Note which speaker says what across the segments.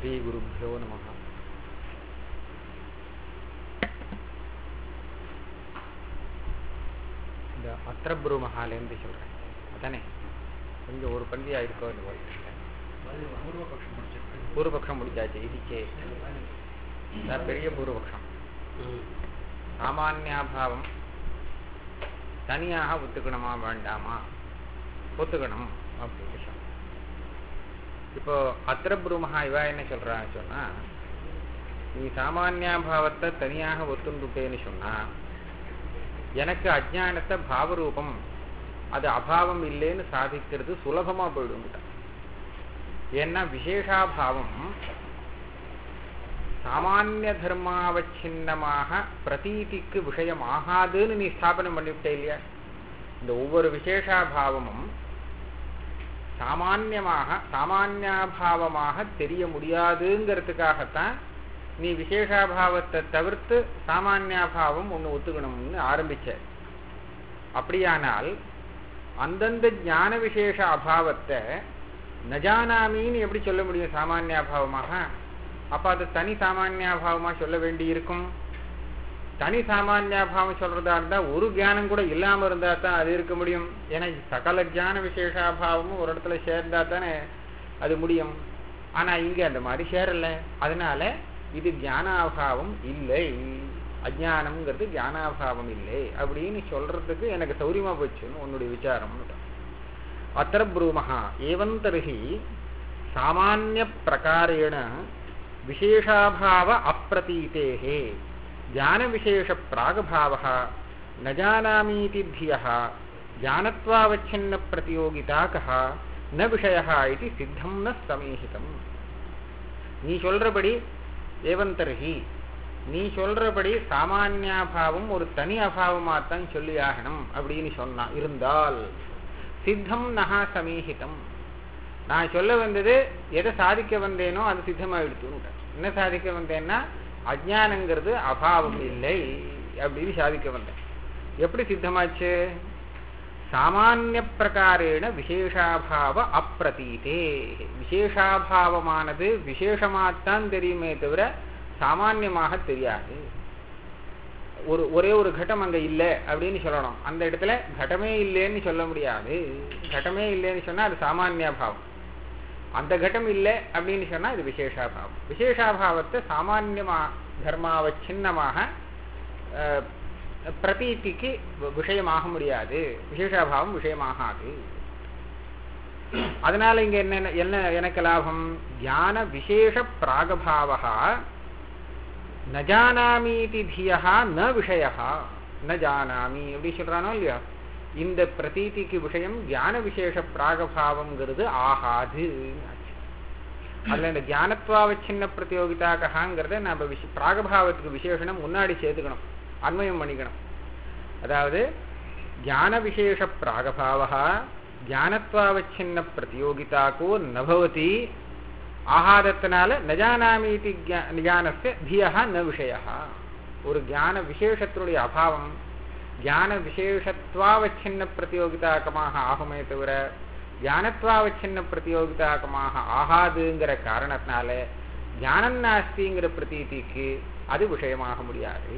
Speaker 1: ஸ்ரீகுருப்போ நம இந்த அத்திரபுரு மகாலேருந்து சொல்கிறேன் அதானே கொஞ்சம் ஒரு பந்தியா இருக்கோ இந்த பூர்வபக்ஷம் முடிச்சாச்சு இதுக்கே இதான் பெரிய பூர்வபக்ஷம் சாமானியாபாவம் தனியாக ஒத்துக்கணுமா வேண்டாமா ஒத்துக்கணும் அப்படின்னு சொன்ன இப்போ அத்திரபுருமஹா இவா என்ன சொல்றான்னு சொன்னா நீ சாமானியாபாவத்தை தனியாக ஒத்துண்டுட்டேன்னு சொன்னா எனக்கு அஜானத்தை பாவரூபம் அது அபாவம் இல்லைன்னு சாதிக்கிறது சுலபமா போயிடும் ஏன்னா விசேஷாபாவம் சாமானிய தர்மாவச்சின்னமாக பிரதீதிக்கு விஷயம் ஆகாதுன்னு நீ ஸ்தாபனம் பண்ணிவிட்டே இல்லையா இந்த ஒவ்வொரு விசேஷாபாவமும் சாமான்யமாக சாமானியாபாவமாக தெரிய முடியாதுங்கிறதுக்காகத்தான் நீ விசேஷாபாவத்தை தவிர்த்து சாமானியாபாவம் ஒன்று ஒத்துக்கணும்னு ஆரம்பிச்ச அப்படியானால் அந்தந்த ஞான விசேஷ அபாவத்தை நஜானாமின்னு எப்படி சொல்ல முடியும் சாமானியாபாவமாக அப்ப அது தனி சாமானியாபாவமா சொல்ல வேண்டி இருக்கும் தனி சாமானியாபாவம் சொல்றதா இருந்தா ஒரு தியானம் கூட இல்லாம இருந்தா தான் அது இருக்க முடியும் ஏன்னா சகல ஜான விசேஷாபாவமும் ஒரு இடத்துல சேர்ந்தா தானே அது முடியும் ஆனா இங்க அந்த மாதிரி சேரல அதனால இது ஞானாபாவம் இல்லை அஜானம்ங்கிறது ஞானாபாவம் இல்லை அப்படின்னு சொல்றதுக்கு எனக்கு சௌரியமா போச்சுன்னு உன்னுடைய விசாரம் அத்திர ப்ரூமஹா ஏவம் தர்ஹி சாமானிய பிரகாரேண விசேஷாபாவ அப்பிரதீதேः ज्ञानविशेषप्रागभावः न जानामीति धियः ज्ञानत्वावच्छिन्नप्रतियोगिता कः न விஷயः इति சித்தம் ந சமீஹிதம் நீ சொல்றபடி ஏவந்தர்ஹி நீ சொல்றபடி சாமானியாபாவம் ஒரு தனி அபாவமாத்தான் சொல்லி ஆகணும் அப்படின்னு சொன்னா இருந்தால் சித்தம் நகா சமீஹிதம் நான் சொல்ல வந்தது எதை சாதிக்க வந்தேனோ அது சித்தமாயிடுச்சு என்ன சாதிக்க வந்தேன்னா அஜானங்கிறது அபாவம் இல்லை அப்படின்னு சாதிக்க வந்தேன் எப்படி சித்தமாச்சு சாமானிய பிரகாரேண விசேஷாபாவ அப்பிரதீதே விசேஷாபாவமானது விசேஷமாத்தான் தெரியுமே தவிர சாமான்யமாக தெரியாது ஒரு ஒரே ஒரு கட்டம் அங்க இல்லை அப்படின்னு சொல்லணும் அந்த இடத்துல கடமே இல்லைன்னு சொல்ல முடியாது கடமே இல்லைன்னு சொன்னா அது சாமானியாபாவம் அந்த கட்டம் இல்லை அப்படின்னு சொன்னா இது விசேஷாபாவம் விசேஷாபாவத்தை சாமானியமா தர்மாவச்சின்னமாக பிரதீதிக்கு விஷயமாக முடியாது விசேஷாபாவம் விஷயமாகாது அதனால இங்க என்ன என்ன எனக்கு லாபம் ஞான விசேஷ பிராகபாவா ந ஜானாமீதி தியா ந விஷயா ந ஜானாமி அப்படி சொல்றானோ இல்லையா இந்த பிரதீதிக்கு விஷயம் ஞான விசேஷ பிராகபாவம்ங்கிறது ஆகாது அதுல இந்த ஞானத்வாவச்சின்ன பிரதியோகிதாகங்கிறத நம்ம விஷ பிராகபாவத்துக்கு விசேஷனம் முன்னாடி சேர்த்துக்கணும் அன்மயம் பண்ணிக்கணும் அதாவது ஞான விசேஷ பிராகபாவா ஞானத்வாவச்சின்ன பிரதியோகிதாக்கோ நபவதி ஆகாதத்தினால நஜானாமீதி ஞானஸ்ய தியா ந விஷயா ஒரு ஞான விசேஷத்தினுடைய அபாவம் ஞான விசேஷத்வாவச்சின்ன பிரதியோகிதாக்கமாக ஆகுமே தவிர ஞானத்வாவச்சின்ன பிரதியோகிதாக்கமாக ஆகாதுங்கிற காரணத்தினால ஞானம் நாஸ்திங்கிற பிரதீதிக்கு அது விஷயமாக முடியாது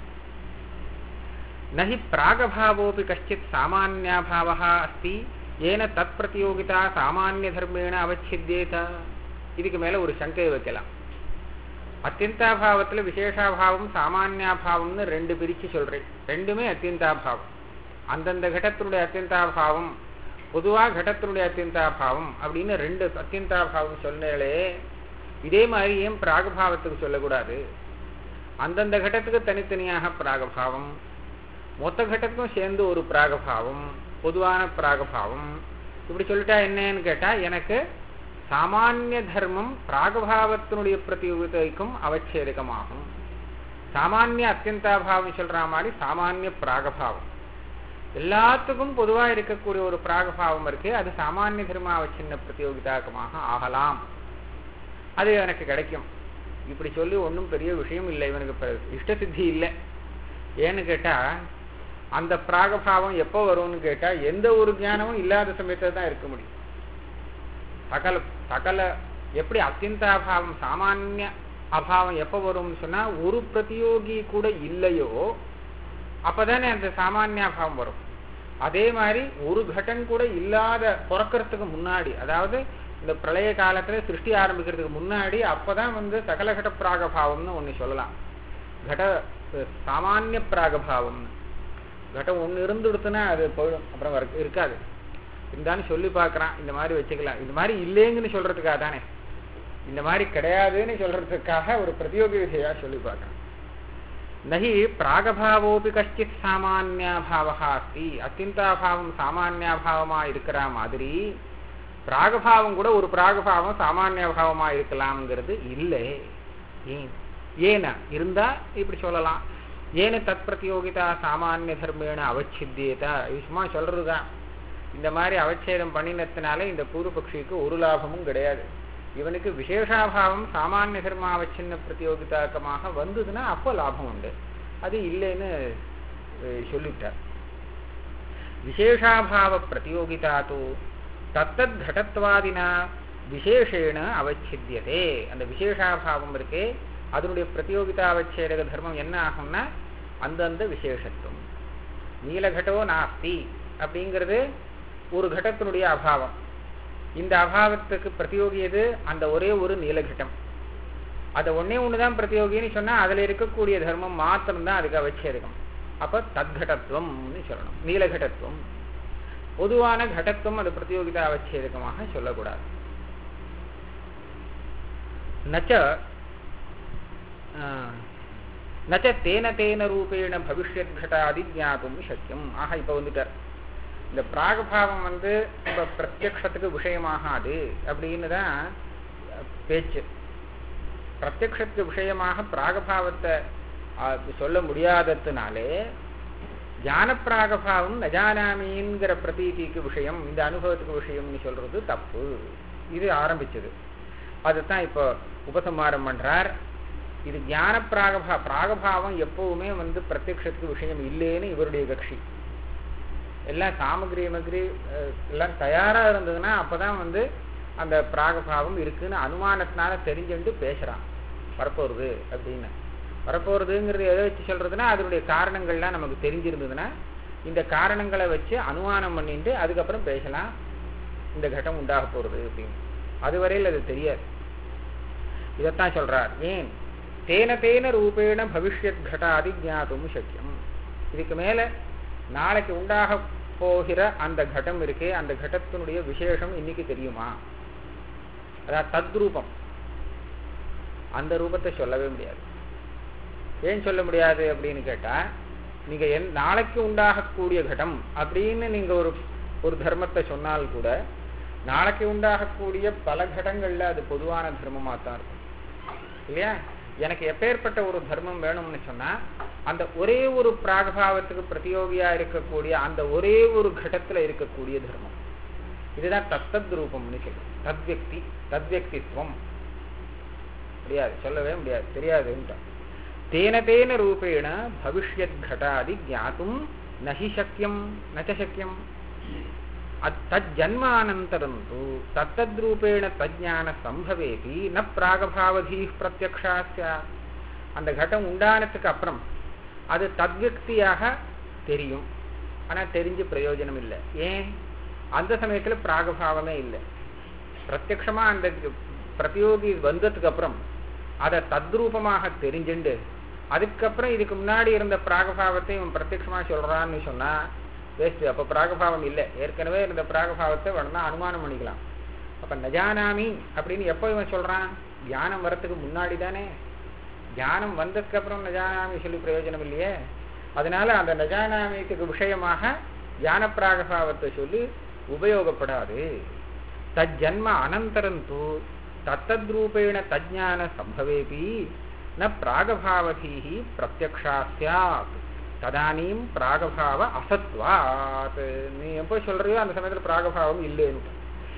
Speaker 1: நகி பிராகபாவோபி கஷ்டித் சாமானியாபாவா அஸ்தி ஏன தத் பிரதியோகிதா சாமானிய தர்மேண அவச்சித்தேத இதுக்கு மேல ஒரு சங்கையை வைக்கலாம் அத்தியந்தாபாவத்துல விசேஷாபாவம் சாமானியாபாவம்னு ரெண்டு பிரிச்சு சொல்றேன் ரெண்டுமே அத்தியந்தாபாவம் அந்தந்த கடத்தினுடைய அத்தியந்தாபாவம் பொதுவா கடத்தினுடைய அத்தியந்தாபாவம் அப்படின்னு ரெண்டு அத்தியந்தாபாவம் சொன்னாலே இதே மாதிரி ஏன் பிராகபாவத்துக்கு சொல்லக்கூடாது அந்தந்த கடத்துக்கு தனித்தனியாக பிராகபாவம் மொத்த கட்டத்துக்கும் சேர்ந்து ஒரு பிராகபாவம் பொதுவான பிராகபாவம் இப்படி சொல்லிட்டா என்னன்னு கேட்டா எனக்கு சாமானிய தர்மம் பிராகபாவத்தினுடைய பிரதியோகிதைக்கும் அவச்சேதகமாகும் சாமானிய அத்தியந்தாபாவம் சொல்ற மாதிரி சாமானிய பிராகபாவம் எல்லாத்துக்கும் பொதுவா இருக்கக்கூடிய ஒரு பிராகபாவம் இருக்கு அது சாமானிய தர்ம அவச்சின்ன பிரதியோகிதாக்கமாக ஆகலாம் அது எனக்கு கிடைக்கும் இப்படி சொல்லி ஒன்றும் பெரிய விஷயம் இல்லை இவனுக்கு இஷ்ட சித்தி இல்லை ஏன்னு கேட்டா அந்த பிராகபாவம் எப்போ வரும்னு கேட்டா எந்த ஒரு ஞானமும் இல்லாத சமயத்துல தான் இருக்க முடியும் சகல சகல எப்படி அத்தியந்தாபாவம் சாமானிய அபாவம் எப்போ வரும்னு சொன்னா ஒரு பிரதியோகி கூட இல்லையோ அப்பதானே அந்த சாமானியாபாவம் வரும் அதே மாதிரி ஒரு கட்டம் கூட இல்லாத பிறக்கிறதுக்கு முன்னாடி அதாவது இந்த பிரளய காலத்துல சிருஷ்டி ஆரம்பிக்கிறதுக்கு முன்னாடி அப்பதான் வந்து சகல கட பிராகபாவம்னு ஒண்ணு சொல்லலாம் கட சாமானிய பிராகபாவம்னு கட்டம் ஒண்ணு இருந்துடுத்துனா அது போயிடும் அப்புறம் வர- இருக்காது இருந்தாலும் சொல்லி பார்க்கறான் இந்த மாதிரி வச்சுக்கலாம் இந்த மாதிரி இல்லைங்கன்னு சொல்றதுக்காக தானே இந்த மாதிரி கிடையாதுன்னு சொல்றதுக்காக ஒரு பிரதியோகி விதையா சொல்லி பார்க்கறான் நகி பிராகபாவோபி கஷ்டித் சாமானியாபாவா அஸ்தி அத்தியந்தாபாவம் சாமானியாபாவமா இருக்கிற மாதிரி பிராகபாவம் கூட ஒரு பிராகபாவம் சாமானியபாவமா இருக்கலாம்ங்கிறது இல்லை ஏன் ஏன இருந்தா இப்படி சொல்லலாம் ஏன தத் பிரதியோகிதா சாமானிய தர்மேன அவச்சித்தியதா இது சும்மா சொல்றதுதான் இந்த மாதிரி அவச்சேதம் பண்ணினத்தினால இந்த பூர்வபக்ஷிக்கு ஒரு லாபமும் கிடையாது இவனுக்கு விசேஷாபாவம் சாமானிய தர்மாவச்சின்ன பிரதியோகிதாக்கமாக வந்ததுன்னா அப்போ லாபம் உண்டு அது இல்லைன்னு அஹ், சொல்லிட்டார் விசேஷாபாவ பிரதியோகிதா தூ தத்தத் கடத்வாதினா விசேஷேன அவச்சித்தியதே அந்த விசேஷாபாவம் இருக்கே அதனுடைய பிரதியோகிதா அவச்சேதக தர்மம் என்ன ஆகும்னா அந்தந்த விசேஷத்துவம் நீலகட்டோ நாஸ்தி அப்படிங்கிறது ஒரு கடத்தினுடைய அபாவம் இந்த அபாவத்துக்கு பிரதியோகி எது அந்த ஒரே ஒரு நீலகட்டம் அது ஒண்ணே ஒண்ணுதான் பிரதியோகின்னு சொன்னா அதுல இருக்கக்கூடிய தர்மம் மாத்திரம்தான் அதுக்கு அவச்சேதகம் அப்ப தத்கடத்துவம்னு சொல்லணும் நீலகடத்துவம் பொதுவான கடத்துவம் அது பிரதியோகிதா அவச்சேதகமாக சொல்லக்கூடாது நச்ச ஆஹ், நச்ச தேன தேன ரூபேண பவிஷ்யத் கட்டாதி ஞாபகம் சக்கியம் ஆக இப்ப வந்துட்டார் இந்த பிராகபாவம் வந்து இப்ப பிரத்யக்ஷத்துக்கு விஷயமாகாது அப்படின்னு தான் பேச்சு பிரத்யக்ஷத்துக்கு விஷயமாக பிராகபாவத்தை ஆஹ், சொல்ல முடியாததுனாலே ஞான பிராகபாவம் நஜானாமிங்கிற பிரதீதிக்கு விஷயம் இந்த அனுபவத்துக்கு விஷயம்னு சொல்றது தப்பு இது ஆரம்பிச்சது அதுதான் இப்போ உபசம்ஹாரம் பண்றார் இது ஞான பிராகபா பிராகபாவம் எப்பவுமே வந்து பிரத்யக்ஷத்துக்கு விஷயம் இல்லைன்னு இவருடைய கட்சி எல்லாம் சாமகிரி மகிரி அஹ், எல்லாம் தயாரா இருந்ததுன்னா அப்பதான் வந்து அந்த பிராகபாவம் இருக்குன்னு அனுமானத்தினால தெரிஞ்சுட்டு பேசுறான் வரப்போறது அப்படின்னு வரப்போறதுங்கிறது எதை வச்சு சொல்றதுன்னா அதனுடைய காரணங்கள்லாம் நமக்கு தெரிஞ்சிருந்ததுன்னா இந்த காரணங்களை வச்சு அனுமானம் பண்ணிட்டு அதுக்கப்புறம் பேசலாம் இந்த கட்டம் உண்டாக போறது அப்படின்னு அதுவரையில் அது தெரியாது இதைத்தான் சொல்றார் ஏன் தேன தேன ரூபேண பவிஷ்யத் கட்டாதி ஞாதும் சக்கியம் இதுக்கு மேல நாளைக்கு உண்டாக போகிற அந்த கட்டம் இருக்கே அந்த கட்டத்தினுடைய விசேஷம் இன்னைக்கு தெரியுமா அதாவது தத்ரூபம் அந்த ரூபத்தை சொல்லவே முடியாது ஏன் சொல்ல முடியாது அப்படின்னு கேட்டா நீங்க என் நாளைக்கு உண்டாகக்கூடிய கடம் அப்படின்னு நீங்க ஒரு ஒரு தர்மத்தை சொன்னால் கூட நாளைக்கு உண்டாகக்கூடிய பல கடங்கள்ல அது பொதுவான தர்மமா தான் இருக்கும் இல்லையா எனக்கு எப்பேற்பட்ட ஒரு தர்மம் வேணும்னு சொன்னா அந்த ஒரே ஒரு பிராகபாவத்துக்கு பிரதியோகியா இருக்கக்கூடிய அந்த ஒரே ஒரு கடத்துல இருக்கக்கூடிய தர்மம் இதுதான் தத்தத் ரூபம்னு சொல்லுவோம் தத்வக்தி தத்வக்தித்வம் முடியாது சொல்லவே முடியாது தெரியாதுன்ட்டான் தேன தேன ரூபேண பவிஷ்யத் கட்டாதி ஜாத்தும் நஹி சக்கியம் நச்ச சக்கியம் தஜ்ஜன்மானந்தரம் தூ தத்தத்ரூபேண தஜ்ஞான சம்பவேதி ந பிராகபாவதீ பிரத்யக்ஷா ஸ்யாத் அந்த கட்டம் உண்டானதுக்கு அப்புறம் அது தத்வக்தியாக தெரியும் ஆனா தெரிஞ்சு பிரயோஜனம் இல்லை ஏன் அந்த சமயத்துல பிராகபாவமே இல்லை பிரத்யக்ஷமா அந்த பிரதியோகி வந்ததுக்கு அப்புறம் அதை தத்ரூபமாக தெரிஞ்சுண்டு அதுக்கப்புறம் இதுக்கு முன்னாடி இருந்த பிராகபாவத்தை இவன் பிரத்யக்ஷமா சொல்றான்னு சொன்னா வேஸ்ட் அப்ப பிராகபாவம் இல்லை ஏற்கனவே இருந்த பிராகபாவத்தை வேணும்னா அனுமானம் பண்ணிக்கலாம் அப்ப நஜானாமி அப்படின்னு எப்போ இவன் சொல்றான் தியானம் வரத்துக்கு முன்னாடி தானே தியானம் வந்ததுக்கு அப்புறம் நஜானாமி சொல்லி பிரயோஜனம் இல்லையே அதனால அந்த நஜானாமிக்கு விஷயமாக தியான பிராகபாவத்தை சொல்லி உபயோகப்படாது தஜ்ஜன்ம அனந்தரம் தூ தத்தத்ரூபேண தஜ்ஞான சம்பவேபி ந பிராகபாவதீஹி பிரத்யக்ஷா சியாத் ததானீம் பிராகபாவ அசத்வாத் நீ எப்போ சொல்றியோ அந்த சமயத்துல பிராகபாவம் இல்லைன்னு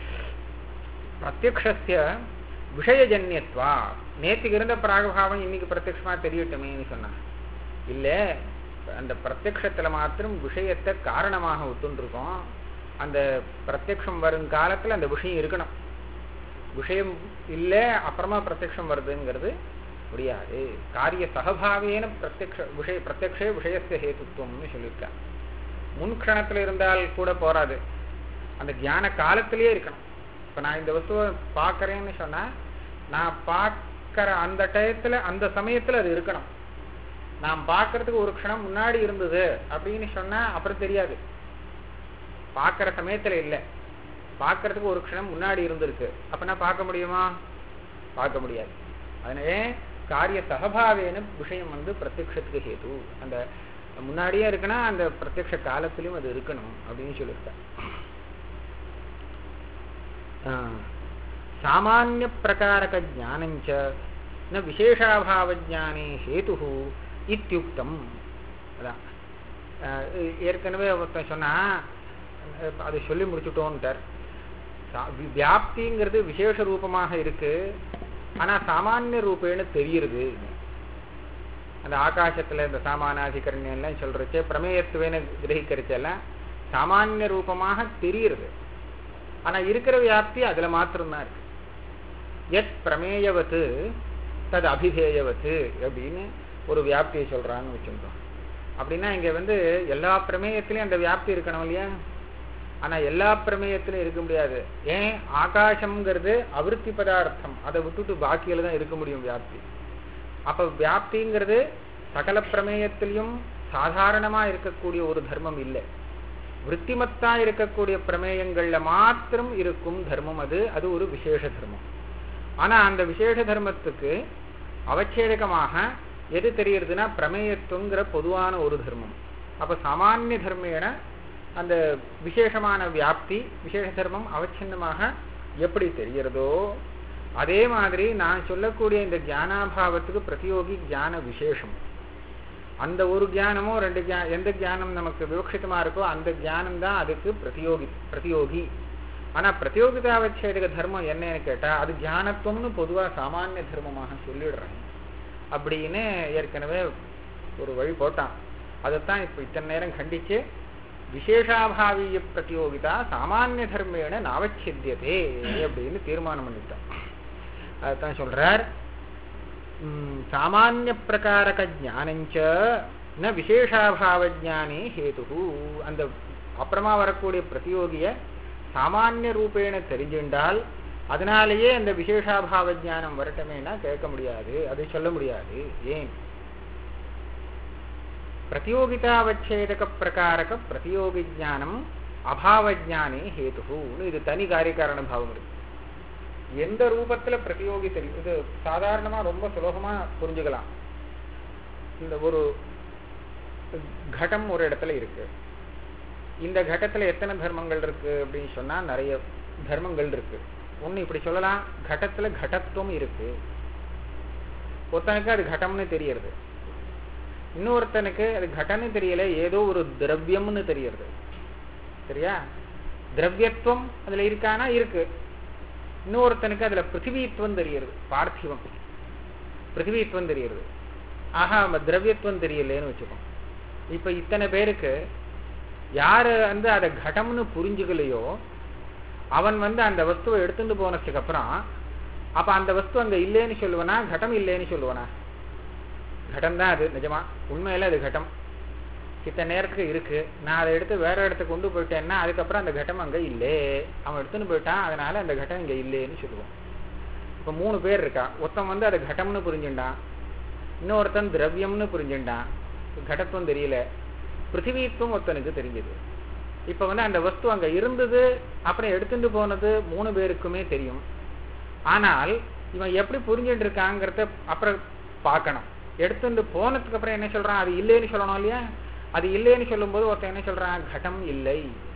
Speaker 1: பிரத்யக்ஷஸ்ய விஷயஜன்யத்வா நேற்றுக்கு இருந்த பிராகபாவம் இன்னைக்கு பிரத்யக்ஷமா தெரியட்டுமேன்னு சொன்னான் இல்ல அந்த பிரத்யக்ஷத்துல மாத்திரம் விஷயத்தை காரணமாக ஒத்துண்டிருக்கோம் அந்த பிரத்யக்ஷம் வரும் காலத்துல அந்த விஷயம் இருக்கணும் விஷயம் இல்லை அப்புறமா பிரத்யக்ஷம் வருதுங்கிறது முடியாது காரிய சகபாவேன பிரத்யக்ஷ விஷய பிரத்யக்ஷே விஷயத்த ஹேத்துவம்னு சொல்லியிருக்கார் முன் க்ஷணத்துல இருந்தால் கூட போராது அந்த தியான காலத்திலேயே இருக்கணும் இப்ப நான் இந்த வஸ்துவை பார்க்கறேன்னு சொன்னா நான் பார்க்கற அந்த டயத்துல அந்த சமயத்துல அது இருக்கணும் நான் பார்க்கறதுக்கு ஒரு க்ஷணம் முன்னாடி இருந்தது அப்படின்னு சொன்னா அப்புறம் தெரியாது பார்க்கற சமயத்துல இல்லை பார்க்கறதுக்கு ஒரு க்ஷணம் முன்னாடி இருந்திருக்கு அப்பனா பார்க்க முடியுமா பார்க்க முடியாது அதனாலே காரிய சகபாவேன விஷயம் வந்து பிரத்யக்ஷத்துக்கு ஹேது அந்த முன்னாடியே இருக்குன்னா அந்த பிரத்யக்ஷ காலத்திலும் அது இருக்கணும் அப்படின்னு சொல்லியிருக்கேன் சாமானிய பிரகாரக ஜானஞ்ச ந விசேஷாபாவ ஜானே ஹேது இத்தியுக்தம் அதான் அஹ் ஏற்கனவே ஒருத்தன் சொன்னா அஹ் அது சொல்லி முடிச்சுட்டோன்ட்டார் சா- வி- வியாப்திங்கிறது விசேஷ ரூபமாக இருக்கு ஆனா சாமானிய ரூபேன்னு தெரியுது அந்த ஆகாசத்துல இந்த சாமானாதிகரண்யம் எல்லாம் சொல்றச்சு பிரமேயத்துவேன கிரகிக்கிறச்செல்லாம் சாமானிய ரூபமாக தெரியுது ஆனா இருக்கிற வியாப்தி அதுல மாத்திரம்தான் இருக்கு எத் பிரமேயவத்து தது அபிதேயவத்து அப்படின்னு ஒரு வியாப்தியை சொல்றான்னு வச்சுருந்தோம் அப்படின்னா இங்க வந்து எல்லா பிரமேயத்திலையும் அந்த வியாப்தி இருக்கணும் இல்லையா ஆனா எல்லா பிரமேயத்திலும் இருக்க முடியாது ஏன் ஆகாசம்ங்கிறது அவிருத்தி பதார்த்தம் அதை விட்டுட்டு பாக்கியில தான் இருக்க முடியும் வியாப்தி அப்ப வியாப்திங்கிறது சகல பிரமேயத்திலையும் சாதாரணமா இருக்கக்கூடிய ஒரு தர்மம் இல்லை விருத்திமத்தா இருக்கக்கூடிய பிரமேயங்கள்ல மாத்திரம் இருக்கும் தர்மம் அது அது ஒரு விசேஷ தர்மம் ஆனா அந்த விசேஷ தர்மத்துக்கு அவச்சேதகமாக எது தெரியுறதுன்னா பிரமேயத்துவங்கிற பொதுவான ஒரு தர்மம் அப்ப சாமானிய தர்மேன அந்த விசேஷமான வியாப்தி விசேஷ தர்மம் அவச்சின்னமாக எப்படி தெரிகிறதோ அதே மாதிரி நான் சொல்லக்கூடிய இந்த ஞானாபாவத்துக்கு பிரதியோகி ஞான விசேஷம் அந்த ஒரு ஞானமோ ரெண்டு ஞா- எந்த ஞானம் நமக்கு விவக்ஷிதமா இருக்கோ அந்த ஞானம் தான் அதுக்கு பிரதியோகி பிரதியோகி ஆனா பிரதியோகிதாவச்சேதக தர்மம் என்னன்னு கேட்டா அது ஞானத்துவம்னு பொதுவா சாமானிய தர்மமாக சொல்லிடுறேன் அப்படின்னு ஏற்கனவே ஒரு வழி போட்டான் அதைத்தான் இப்ப இத்தனை நேரம் கண்டிச்சு விசேஷாபாவிய பிரதியோகிதா சாமானிய தர்மேன நாவச்சித்தியதே அப்படின்னு தீர்மானம் பண்ணிட்டான் அதைத்தான் சொல்றார் ம், சாமானிய பிரகாரக ஞானஞ்ச ந விசேஷாபாவ ஜானே ஹேது அந்த அப்புறமா வரக்கூடிய பிரதியோகிய சாமானிய ரூபேண தெரிஞ்சின்றால் அதனாலேயே அந்த விசேஷாபாவ ஞானம் வரட்டமேனா கேட்க முடியாது அதை சொல்ல முடியாது ஏன் பிரதியோகிதாவச்சேதக பிரகாரக பிரதியோகி ஞானம் அபாவ ஜானே ஹேதுன்னு இது தனி காரியகாரண பாவம் இருக்கு எந்த ரூபத்துல பிரதியோகி தெரியும் இது சாதாரணமா ரொம்ப சுலபமா புரிஞ்சுக்கலாம் இந்த ஒரு கடம் ஒரு இடத்துல இருக்கு இந்த கட்டத்துல எத்தனை தர்மங்கள் இருக்கு அப்படின்னு சொன்னா நிறைய தர்மங்கள் இருக்கு ஒண்ணு இப்படி சொல்லலாம் கடத்துல கடத்துவம் இருக்கு ஒருத்தனுக்கு அது கடம்னு தெரியறது இன்னொருத்தனுக்கு அது கடன்னு தெரியல ஏதோ ஒரு திரவியம்னு தெரியறது சரியா திரவியத்துவம் அதுல இருக்கானா இருக்கு இன்னொருத்தனுக்கு அதுல பிருத்திவித்துவம் தெரியுது பார்த்திவம் பிருத்திவித்துவம் தெரியுது ஆஹா நம்ம திரவியத்துவம் தெரியலேன்னு வச்சுக்கோம் இப்ப இத்தனை பேருக்கு யாரு வந்து அதை கடம்னு புரிஞ்சுக்கலையோ அவன் வந்து அந்த வஸ்துவை எடுத்துட்டு போனதுக்கு அப்புறம் அப்ப அந்த வஸ்து அங்க இல்லைன்னு சொல்லுவனா கடம் இல்லைன்னு சொல்லுவனா கடம் தான் அது நிஜமா உண்மையில அது கடம் இத்தனை நேரத்துக்கு இருக்கு நான் அதை எடுத்து வேற இடத்துக்கு கொண்டு போயிட்டேன்னா அதுக்கப்புறம் அந்த கட்டம் அங்க இல்லே அவன் எடுத்துன்னு போயிட்டான் அதனால அந்த கட்டம் இங்க இல்லேன்னு சொல்லுவான் இப்ப மூணு பேர் இருக்கா ஒருத்தன் வந்து அதை கடம்னு புரிஞ்சுட்டான் இன்னொருத்தன் திரவியம்னு புரிஞ்சுட்டான் கடத்துவம் தெரியல பிருத்திவித்துவம் ஒருத்தனுக்கு தெரிஞ்சது இப்ப வந்து அந்த வஸ்து அங்க இருந்தது அப்புறம் எடுத்துட்டு போனது மூணு பேருக்குமே தெரியும் ஆனால் இவன் எப்படி புரிஞ்சுட்டு இருக்காங்கிறத அப்புறம் பார்க்கணும் எடுத்துட்டு போனதுக்கு அப்புறம் என்ன சொல்றான் அது இல்லைன்னு சொல்லணும் இல்லையா அது இல்லைன்னு சொல்லும்போது ஒருத்தன் என்ன சொல்றான் கடம் இல்லை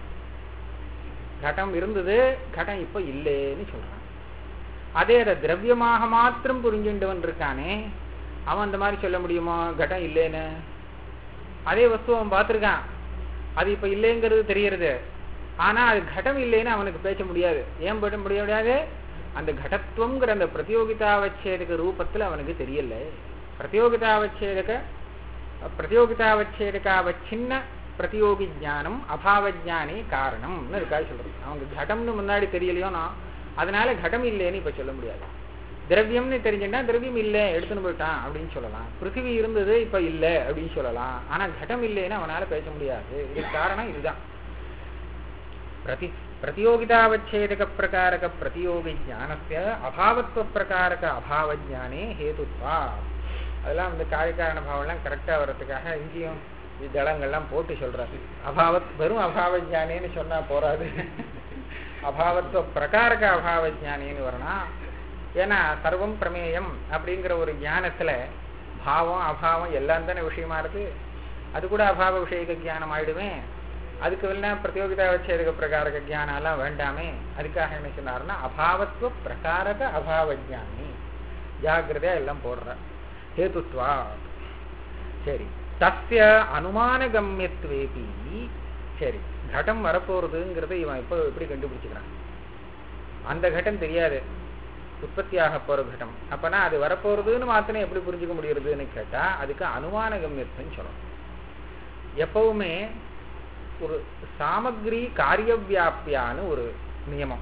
Speaker 1: கடம் இருந்தது கடம் இப்ப இல்லைன்னு சொல்றான் அதே அதை திரவியமாக மாத்திரம் புரிஞ்சுட்டவன் இருக்கானே அவன் அந்த மாதிரி சொல்ல முடியுமா கடம் இல்லைன்னு அதே வஸ்து அவன் பார்த்திருக்கான் அது இப்ப இல்லைங்கிறது தெரியறது ஆனா அது கடம் இல்லைன்னு அவனுக்கு பேச முடியாது ஏன் பேச முடியாது அந்த கடத்துவங்கிற அந்த பிரதியோகிதாவச்சேதக ரூபத்துல அவனுக்கு தெரியல பிரதியோகிதாவச்சேதக பிரதியோகிதாவச்சேதகாவச்சின்ன பிரதியோகி ஞானம் அபாவ ஜானே காரணம்னு இருக்கா சொல்றது அவங்க கடம்னு முன்னாடி தெரியலையோனா அதனால கடம் இல்லைன்னு இப்ப சொல்ல முடியாது திரவியம்னு தெரிஞ்சுட்டா திரவியம் இல்லை எடுத்துன்னு போயிட்டான் அப்படின்னு சொல்லலாம் பிருத்திவி இருந்தது இப்ப இல்லை அப்படின்னு சொல்லலாம் ஆனா கடம் இல்லைன்னு அவனால பேச முடியாது இதுக்கு காரணம் இதுதான் பிரதி பிரதியோகிதாவச்சேதக பிரகாரக பிரதியோகி ஞானஸ்ய அபாவத்துவ பிரகாரக அபாவ ஞானே ஹேதுத்வா அதெல்லாம் வந்து காரியக்காரண பாவம்லாம் கரெக்டா வர்றதுக்காக இங்கேயும் தளங்கள்லாம் போட்டு சொல்றாரு அபாவத் வெறும் அபாவ ஞானேன்னு சொன்னா போறாது அபாவத்துவ பிரகாரக அபாவ ஞானின்னு வரணும் ஏன்னா சர்வம் பிரமேயம் அப்படிங்கிற ஒரு ஞானத்துல பாவம் அபாவம் எல்லாம் தானே விஷயமா இருக்கு அது கூட அபாவ விஷயக ஞானம் ஆயிடுமே அதுக்கு வேணா பிரதியோகிதா வச்சேதக பிரகாரக ஞானம் எல்லாம் வேண்டாமே அதுக்காக என்ன சொன்னாருன்னா அபாவத்துவ பிரகாரக அபாவ ஜானி ஜாகிரதையா எல்லாம் போடுற ஹேதுத்வா சரி தஸ்ய அனுமான கம்யத்வேபி சரி கடம் வரப்போறதுங்கிறத இவன் இப்போ எப்படி கண்டுபிடிச்சுக்கிறான் அந்த கட்டம் தெரியாது உற்பத்தியாக போற கட்டம் அப்பனா அது வரப்போறதுன்னு மாத்திரம் எப்படி புரிஞ்சுக்க முடியறதுன்னு கேட்டா அதுக்கு அனுமான கம்யத்துன்னு சொல்லணும் எப்பவுமே ஒரு சாமக்ரி காரியவியாப்தியான்னு ஒரு நியமம்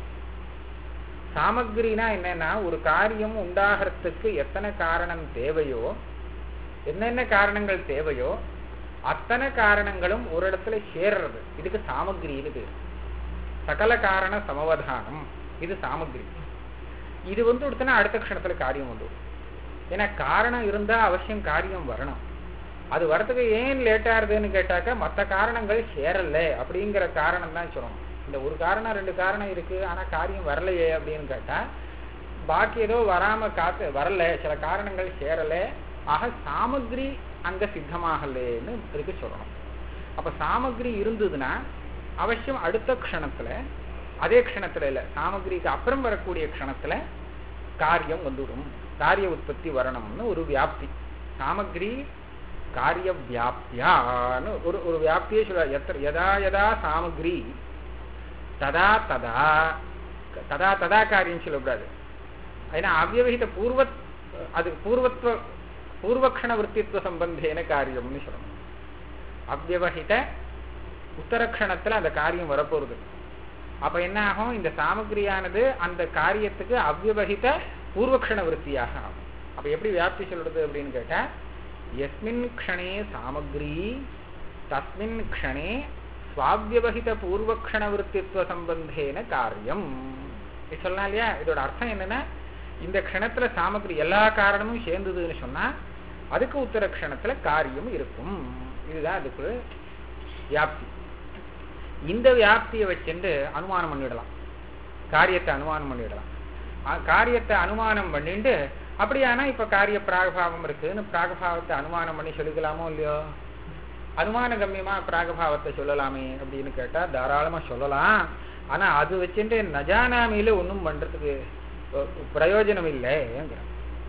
Speaker 1: சாமக்ரினா என்னன்னா ஒரு காரியம் உண்டாகிறதுக்கு எத்தனை காரணம் தேவையோ என்னென்ன காரணங்கள் தேவையோ அத்தனை காரணங்களும் ஒரு இடத்துல சேர்றது இதுக்கு சாமக்ரின்னு பேர் சகல காரண சமவதானம் இது சாமக்ரி இது வந்து கொடுத்தனா அடுத்த க்ஷணத்துல காரியம் வந்து ஏன்னா காரணம் இருந்தா அவசியம் காரியம் வரணும் அது வரத்துக்கு ஏன் லேட் ஆகுதுன்னு கேட்டாக்கா மற்ற காரணங்கள் சேரல அப்படிங்கிற காரணம் தான் சொல்லணும் இந்த ஒரு காரணம் ரெண்டு காரணம் இருக்கு ஆனா காரியம் வரலையே அப்படின்னு கேட்டா பாக்கி ஏதோ வராம காத்து வரல சில காரணங்கள் சேரல ஆக சாமக்ரி அங்க சித்தமாகலேன்னு இதுக்கு சொல்லணும் அப்ப சாமக்ரி இருந்ததுன்னா அவசியம் அடுத்த க்ஷணத்துல அதே க்ஷணத்துல இல்ல சாமக்ரிக்கு அப்புறம் வரக்கூடிய க்ஷணத்துல காரியம் வந்துடும் காரிய உற்பத்தி வரணும்னு ஒரு வியாப்தி சாமக்ரி காரிய வியாப்தியான்னு ஒரு ஒரு வியாப்தியே சொல்ல எத்த யதா யதா சாமக்ரி ததா ததா ததா ததா காரியம் சொல்லக்கூடாது ஏன்னா அவ்வவிகித பூர்வ அது பூர்வத்துவ பூர்வக்ஷண விற்த்தித்துவ சம்பந்தேன காரியம்னு சொல்லணும் அவ்வவகித உத்தரக்ஷணத்துல அந்த காரியம் வரப்போறது அப்ப என்ன ஆகும் இந்த சாமகிரியானது அந்த காரியத்துக்கு அவ்வவகித பூர்வக்ஷண விற்த்தியாக ஆகும் அப்ப எப்படி வியாப்தி சொல்றது அப்படின்னு கேட்டா எஸ்மின் க்ஷணே சாமக்ரி தஸ்மின் க்ஷணே சுவாவியவகித பூர்வக்ஷண விற்த்தித்துவ சம்பந்தேன காரியம் இது சொல்லலாம் இல்லையா இதோட அர்த்தம் என்னன்னா இந்த க்ஷணத்துல சாமக்ரி எல்லா காரணமும் சேர்ந்ததுன்னு சொன்னா அதுக்கு உத்தர க்ஷணத்துல காரியம் இருக்கும் இதுதான் அதுக்கு வியாப்தி இந்த வியாப்தியை வச்சுட்டு அனுமானம் பண்ணிடலாம் காரியத்தை அனுமானம் பண்ணிடலாம் காரியத்தை அனுமானம் பண்ணிட்டு அப்படியானா இப்ப காரிய பிராகபாவம் இருக்குன்னு பிராகபாவத்தை அனுமானம் பண்ணி சொல்லிக்கலாமோ இல்லையோ அனுமான கம்யமா பிராகபாவத்தை சொல்லலாமே அப்படின்னு கேட்டா தாராளமா சொல்லலாம் ஆனா அது வச்சுட்டு நஜானாமியில ஒன்றும் பண்றதுக்கு பிரயோஜனம் இல்லைங்கிறான்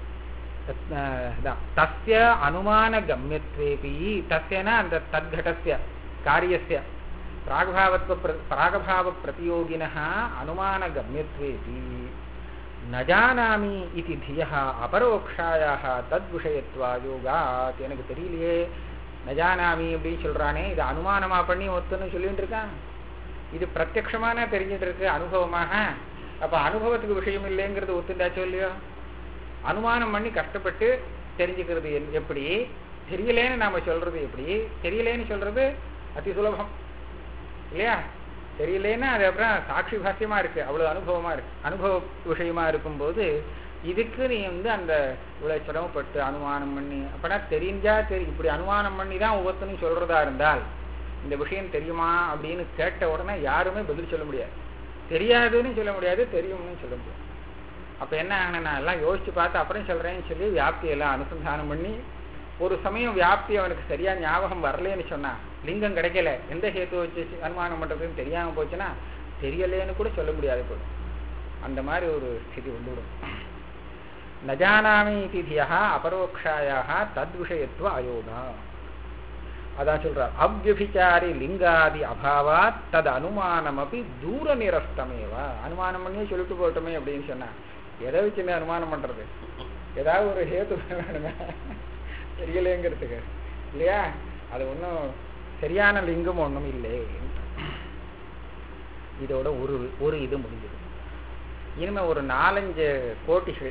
Speaker 1: தஸ்ய அனுமான கம்யத்வேபி தஸ்யனா அந்த தத்கடஸ்ய காரியஸ்ய பிராகபாவத்வ பிராகபாவ பிரதியோகின அனுமான கம்யத்வேபி ந ஜானாமி இது தியா அபரோக்ஷாயாக தத் விஷயத்வா யோகாத் எனக்கு தெரியலையே ந ஜானாமி அப்படின்னு சொல்றானே இது அனுமானமா பண்ணி ஒத்துன்னு சொல்லிட்டு இருக்கான் இது பிரத்யக்ஷமான தெரிஞ்சுட்டு இருக்கு அனுபவமாக அப்ப அனுபவத்துக்கு விஷயம் இல்லைங்கிறது ஒத்துண்டாச்சோ இல்லையோ அனுமானம் பண்ணி கஷ்டப்பட்டு தெரிஞ்சுக்கிறது எப்படி தெரியலேன்னு நாம சொல்றது எப்படி தெரியலேன்னு சொல்றது அதி சுலபம் இல்லையா தெரியலேன்னா அது அப்புறம் சாட்சி பாக்கியமா இருக்கு அவ்வளவு அனுபவமா இருக்கு அனுபவ விஷயமா இருக்கும்போது இதுக்கு நீ வந்து அந்த இவ்வளவு சிரமப்பட்டு அனுமானம் பண்ணி அப்பனா தெரிஞ்சா தெரி இப்படி அனுமானம் பண்ணி தான் ஒவ்வொருத்தனும் சொல்றதா இருந்தால் இந்த விஷயம் தெரியுமா அப்படின்னு கேட்ட உடனே யாருமே பதில் சொல்ல முடியாது தெரியாதுன்னு சொல்ல முடியாது தெரியும்னு சொல்ல முடியாது அப்ப என்ன ஆகணும் நான் எல்லாம் யோசிச்சு பார்த்து அப்புறம் சொல்றேன்னு சொல்லி வியாப்தியெல்லாம் அனுசந்தானம் பண்ணி ஒரு சமயம் வியாப்தி அவனுக்கு சரியா ஞாபகம் வரலன்னு சொன்னா லிங்கம் கிடைக்கல எந்த ஹேத்து வச்சு அனுமானம் பண்றதுன்னு தெரியாம போச்சுன்னா தெரியலேன்னு கூட சொல்ல முடியாது போடும் அந்த மாதிரி ஒரு ஸ்திதி வந்துவிடும் நஜானாமி திதியா அபரோக்ஷாயாக தத் விஷயத்துவ அயோகா அதான் சொல்றார் அவ்வபிச்சாரி லிங்காதி அபாவாத் தது அனுமானம் அப்படி தூர நிரஸ்தமேவா அனுமானம் பண்ணியே சொல்லிட்டு போட்டோமே அப்படின்னு சொன்னா எதை வச்சு அனுமானம் பண்றது ஏதாவது ஒரு ஹேத்து வேணுமே தெரியலேங்கிறதுக்கு இல்லையா அது ஒன்றும் சரியான லிங்கம் ஒன்றும் இல்லை இதோட ஒரு ஒரு இது முடிஞ்சது இனிமே ஒரு நாலஞ்சு கோட்டிகள்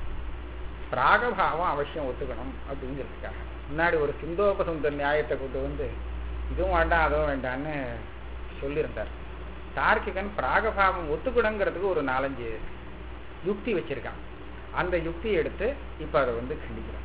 Speaker 1: பிராகபாவம் அவசியம் ஒத்துக்கணும் அப்படிங்கிறதுக்காக முன்னாடி ஒரு சிந்தோபசுந்த நியாயத்தை கொண்டு வந்து இதுவும் வேண்டாம் அதுவும் வேண்டான்னு சொல்லியிருந்தார் தார்க்கிகன் பிராகபாவம் ஒத்துக்கணுங்கிறதுக்கு ஒரு நாலஞ்சு யுக்தி வச்சிருக்கான் அந்த யுக்தியை எடுத்து இப்ப அதை வந்து கண்டிக்கிறோம்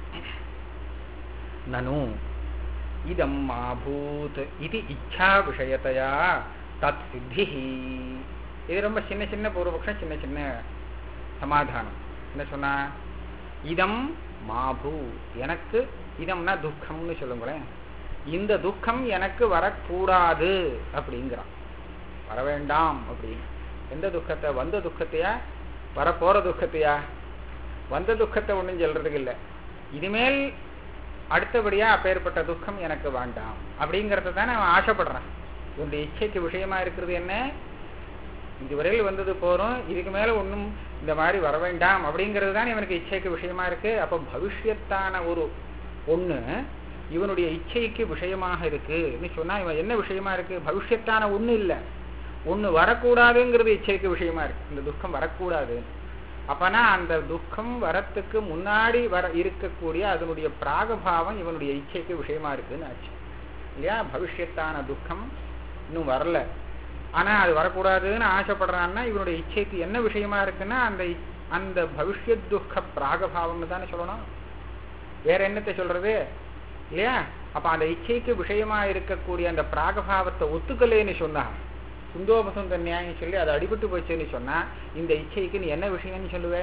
Speaker 1: நனு இதம் மாபூத் இது இச்சா விஷயத்தையா தத் சித்தி இது ரொம்ப சின்ன சின்ன பூர்வபக்ஷம் சின்ன சின்ன சமாதானம் என்ன சொன்னா இதம் மாபூ எனக்கு இதம்னா துக்கம்னு சொல்லுங்களேன் இந்த துக்கம் எனக்கு வரக்கூடாது அப்படிங்கிறான் வர வேண்டாம் அப்படின்னு எந்த துக்கத்தை வந்த துக்கத்தையா வரப்போற துக்கத்தையா வந்த துக்கத்தை ஒன்றும் சொல்றதுக்கு இல்லை இனிமேல் அடுத்தபடியா அப்பேற்பட்ட துக்கம் எனக்கு வேண்டாம் அப்படிங்கிறத தானே அவன் ஆசைப்படுறான் உன்னுடைய இச்சைக்கு விஷயமா இருக்கிறது என்ன இதுவரையில் வந்தது போறோம் இதுக்கு மேல ஒன்றும் இந்த மாதிரி வர வேண்டாம் அப்படிங்கிறது தான் இவனுக்கு இச்சைக்கு விஷயமா இருக்கு அப்போ பவிஷ்யத்தான ஒரு ஒண்ணு இவனுடைய இச்சைக்கு விஷயமாக இருக்குன்னு சொன்னா இவன் என்ன விஷயமா இருக்கு பவிஷ்யத்தான ஒண்ணு இல்லை ஒண்ணு வரக்கூடாதுங்கிறது இச்சைக்கு விஷயமா இருக்கு இந்த துக்கம் வரக்கூடாது அப்பனா அந்த துக்கம் வரத்துக்கு முன்னாடி வர இருக்கக்கூடிய அதனுடைய பிராகபாவம் இவனுடைய இச்சைக்கு விஷயமா இருக்குன்னு ஆச்சு இல்லையா பவிஷ்யத்தான துக்கம் இன்னும் வரல ஆனா அது வரக்கூடாதுன்னு ஆசைப்படுறான்னா இவனுடைய இச்சைக்கு என்ன விஷயமா இருக்குன்னா அந்த அந்த பவிஷ்யத் துக்க பிராகபாவம்னு தானே சொல்லணும் வேற என்னத்தை சொல்றது இல்லையா அப்ப அந்த இச்சைக்கு விஷயமா இருக்கக்கூடிய அந்த பிராகபாவத்தை ஒத்துக்கலேன்னு சொன்னா சுந்தோபசுந்த நியாயம் சொல்லி அது அடிபட்டு போச்சுன்னு சொன்னா இந்த இச்சைக்கு நீ என்ன விஷயம்னு சொல்லுவ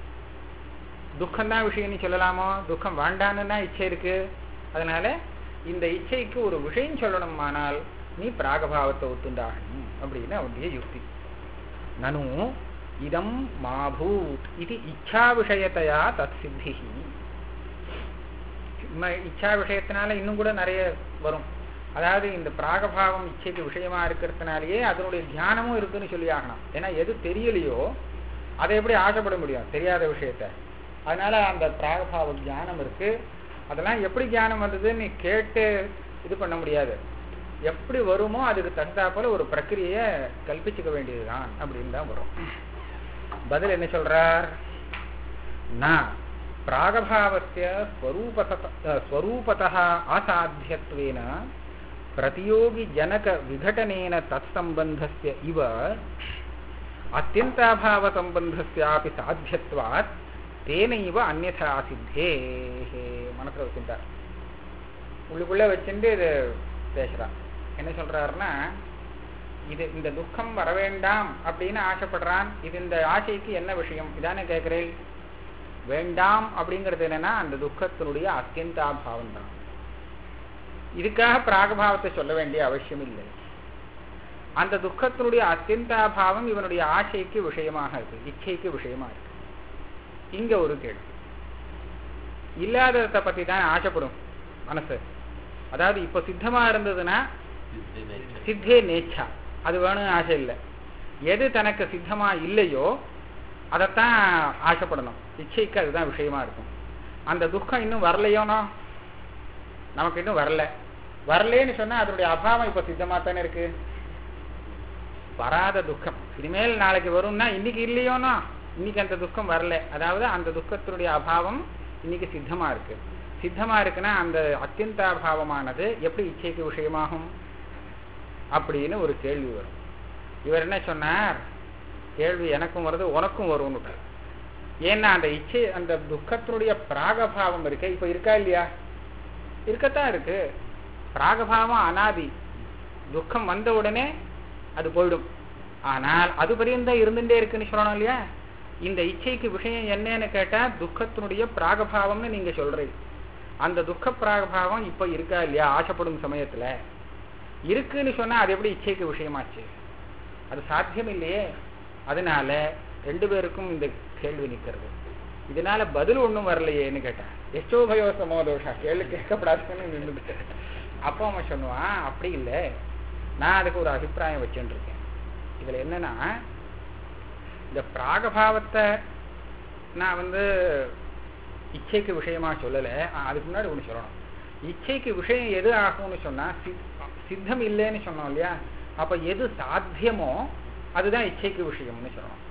Speaker 1: துக்கம்தான் விஷயம்னு சொல்லலாமோ துக்கம் வேண்டான்னு இச்சை இருக்கு அதனால இந்த இச்சைக்கு ஒரு விஷயம் சொல்லணுமானால் நீ பிராகபாவத்தை ஒத்துண்டாகணும் அப்படின்னு அவனுடைய யுக்தி நனு இதம் மாபூத் இது இச்சா விஷயத்தையா தத் சித்தி இச்சா விஷயத்தினால இன்னும் கூட நிறைய வரும் அதாவது இந்த பிராகபாவம் இச்சைக்கு விஷயமா இருக்கிறதுனாலயே அதனுடைய தியானமும் இருக்குன்னு சொல்லி ஆகணும் ஏன்னா எது தெரியலையோ அதை எப்படி ஆசைப்பட முடியும் தெரியாத விஷயத்த அதனால அந்த பிராகபாவ தியானம் இருக்கு அதெல்லாம் எப்படி தியானம் வந்ததுன்னு கேட்டு இது பண்ண முடியாது எப்படி வருமோ அதுக்கு தகுந்தாப்போல ஒரு பிரக்கிரிய கல்பிச்சுக்க வேண்டியதுதான் அப்படின்னு தான் வரும் பதில் என்ன சொல்றார் நான் பிராகபாவசிய ஸ்வரூபதா அசாத்தியத்வேன பிரதியோகி ஜனக விகடனேன தத்சம்பந்தஸ்ய இவ அத்தியந்தாபாவ சம்பந்தஸ்யாபி சாத்தியத்வாத் தேன இவ அந்நதா சித்தே மனசுல வச்சுட்டார் உள்ளுக்குள்ள வச்சுட்டு இது பேசுறான் என்ன சொல்றாருன்னா இது இந்த துக்கம் வர வேண்டாம் அப்படின்னு ஆசைப்படுறான் இது இந்த ஆசைக்கு என்ன விஷயம் இதானே கேட்கிறேன் வேண்டாம் அப்படிங்கிறது என்னன்னா அந்த துக்கத்தினுடைய அத்தியந்தாபாவம் தான் இதுக்காக பிராகபாவத்தை சொல்ல வேண்டிய அவசியம் இல்லை அந்த துக்கத்தினுடைய அத்தியந்தாபாவம் இவனுடைய ஆசைக்கு விஷயமாக இருக்கு இச்சைக்கு விஷயமா இருக்கு இங்க ஒரு கேள்வி இல்லாததை பத்தி தான் ஆசைப்படும் மனசு அதாவது இப்ப சித்தமா இருந்ததுன்னா சித்தே நேச்சா அது வேணும் ஆசை இல்லை எது தனக்கு சித்தமா இல்லையோ அதைத்தான் ஆசைப்படணும் இச்சைக்கு அதுதான் விஷயமா இருக்கும் அந்த துக்கம் இன்னும் வரலையோனோ நமக்கு இன்னும் வரல வரலேன்னு சொன்னா அதனுடைய அபாவம் இப்ப சித்தமா தானே இருக்கு வராத துக்கம் இனிமேல் நாளைக்கு வரும்னா இன்னைக்கு இல்லையோனா இன்னைக்கு அந்த துக்கம் வரல அதாவது அந்த துக்கத்தினுடைய அபாவம் இன்னைக்கு சித்தமா இருக்கு சித்தமா இருக்குன்னா அந்த அத்தியந்தாபாவமானது எப்படி இச்சைக்கு விஷயமாகும் அப்படின்னு ஒரு கேள்வி வரும் இவர் என்ன சொன்னார் கேள்வி எனக்கும் வருது உனக்கும் வரும்னு ஏன்னா அந்த இச்சை அந்த துக்கத்தினுடைய பிராகபாவம் இருக்கு இப்ப இருக்கா இல்லையா இருக்கத்தான் இருக்கு பிராகபாவம் அனாதி துக்கம் வந்த உடனே அது போயிடும் ஆனால் அது பரியந்தம் இருந்துட்டே இருக்குன்னு சொல்லணும் இல்லையா இந்த இச்சைக்கு விஷயம் என்னன்னு கேட்டா துக்கத்தினுடைய பிராகபாவம்னு நீங்க சொல்றீங்க அந்த துக்க பிராகபாவம் இப்ப இருக்கா இல்லையா ஆசைப்படும் சமயத்துல இருக்குன்னு சொன்னா அது எப்படி இச்சைக்கு விஷயமாச்சு அது சாத்தியம் இல்லையே அதனால ரெண்டு பேருக்கும் இந்த கேள்வி நிக்கிறது இதனால பதில் ஒண்ணும் வரலையேன்னு கேட்டான் எச்சோபயோ சமோதோஷா கேள்வி கேட்கப்படாதுன்னு நின்றுட்டு அப்போ அவன் சொன்னான் அப்படி இல்லை நான் அதுக்கு ஒரு அபிப்பிராயம் வச்சுட்டு இருக்கேன் இதுல என்னன்னா இந்த பிராகபாவத்தை நான் வந்து இச்சைக்கு விஷயமா சொல்லல அதுக்கு முன்னாடி ஒண்ணு சொல்லணும் இச்சைக்கு விஷயம் எது ஆகும்னு சொன்னா சித்தம் இல்லைன்னு சொன்னோம் இல்லையா அப்ப எது சாத்தியமோ அதுதான் இச்சைக்கு விஷயம்னு சொல்லணும்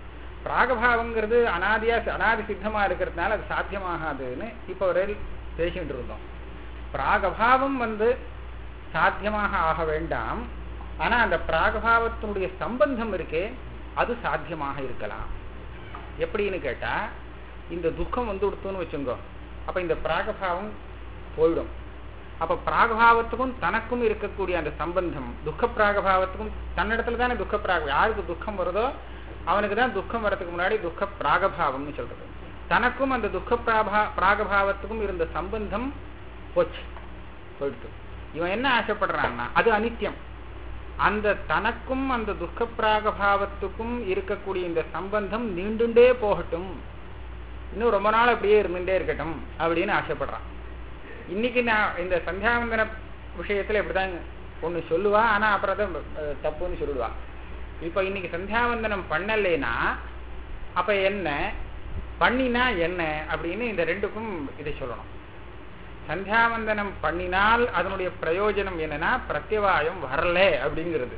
Speaker 1: பிராகபாவங்கிறது அனாதியா அனாதி சித்தமா இருக்கிறதுனால அது சாத்தியமாகாதுன்னு இப்போ ஒரு பேசிட்டு இருந்தோம் பிராகபாவம் வந்து சாத்தியமாக ஆக வேண்டாம் ஆனா அந்த பிராகபாவத்தினுடைய சம்பந்தம் இருக்கே அது சாத்தியமாக இருக்கலாம் எப்படின்னு கேட்டா இந்த துக்கம் வந்து கொடுத்தோன்னு வச்சுங்கோ அப்ப இந்த பிராகபாவம் போயிடும் அப்ப பிராகபாவத்துக்கும் தனக்கும் இருக்கக்கூடிய அந்த சம்பந்தம் துக்க பிராகபாவத்துக்கும் தன்னிடத்துல தானே துக்க பிராக யாருக்கு துக்கம் வருதோ அவனுக்கு தான் துக்கம் வரதுக்கு முன்னாடி துக்க பிராகபாவம்னு சொல்றது தனக்கும் அந்த துக்க பிராபா பிராகபாவத்துக்கும் இருந்த சம்பந்தம் போச்சு போயிடுச்சு இவன் என்ன ஆசைப்படுறான்னா அது அனித்தியம் அந்த தனக்கும் அந்த துக்க பிராகபாவத்துக்கும் இருக்கக்கூடிய இந்த சம்பந்தம் நீண்டுண்டே போகட்டும் இன்னும் ரொம்ப நாள் அப்படியே இருந்துட்டே இருக்கட்டும் அப்படின்னு ஆசைப்படுறான் இன்னைக்கு நான் இந்த சந்தியாவந்தன விஷயத்துல இப்படிதான் ஒண்ணு சொல்லுவா ஆனா அப்புறம் தான் அஹ், தப்புன்னு சொல்லிடுவா இப்ப இன்னைக்கு சந்தியாவந்தனம் பண்ணலைன்னா அப்ப என்ன பண்ணினா என்ன அப்படின்னு இந்த ரெண்டுக்கும் இதை சொல்லணும் சந்தியாவந்தனம் பண்ணினால் அதனுடைய பிரயோஜனம் என்னன்னா பிரத்யவாயம் வரல அப்படிங்கிறது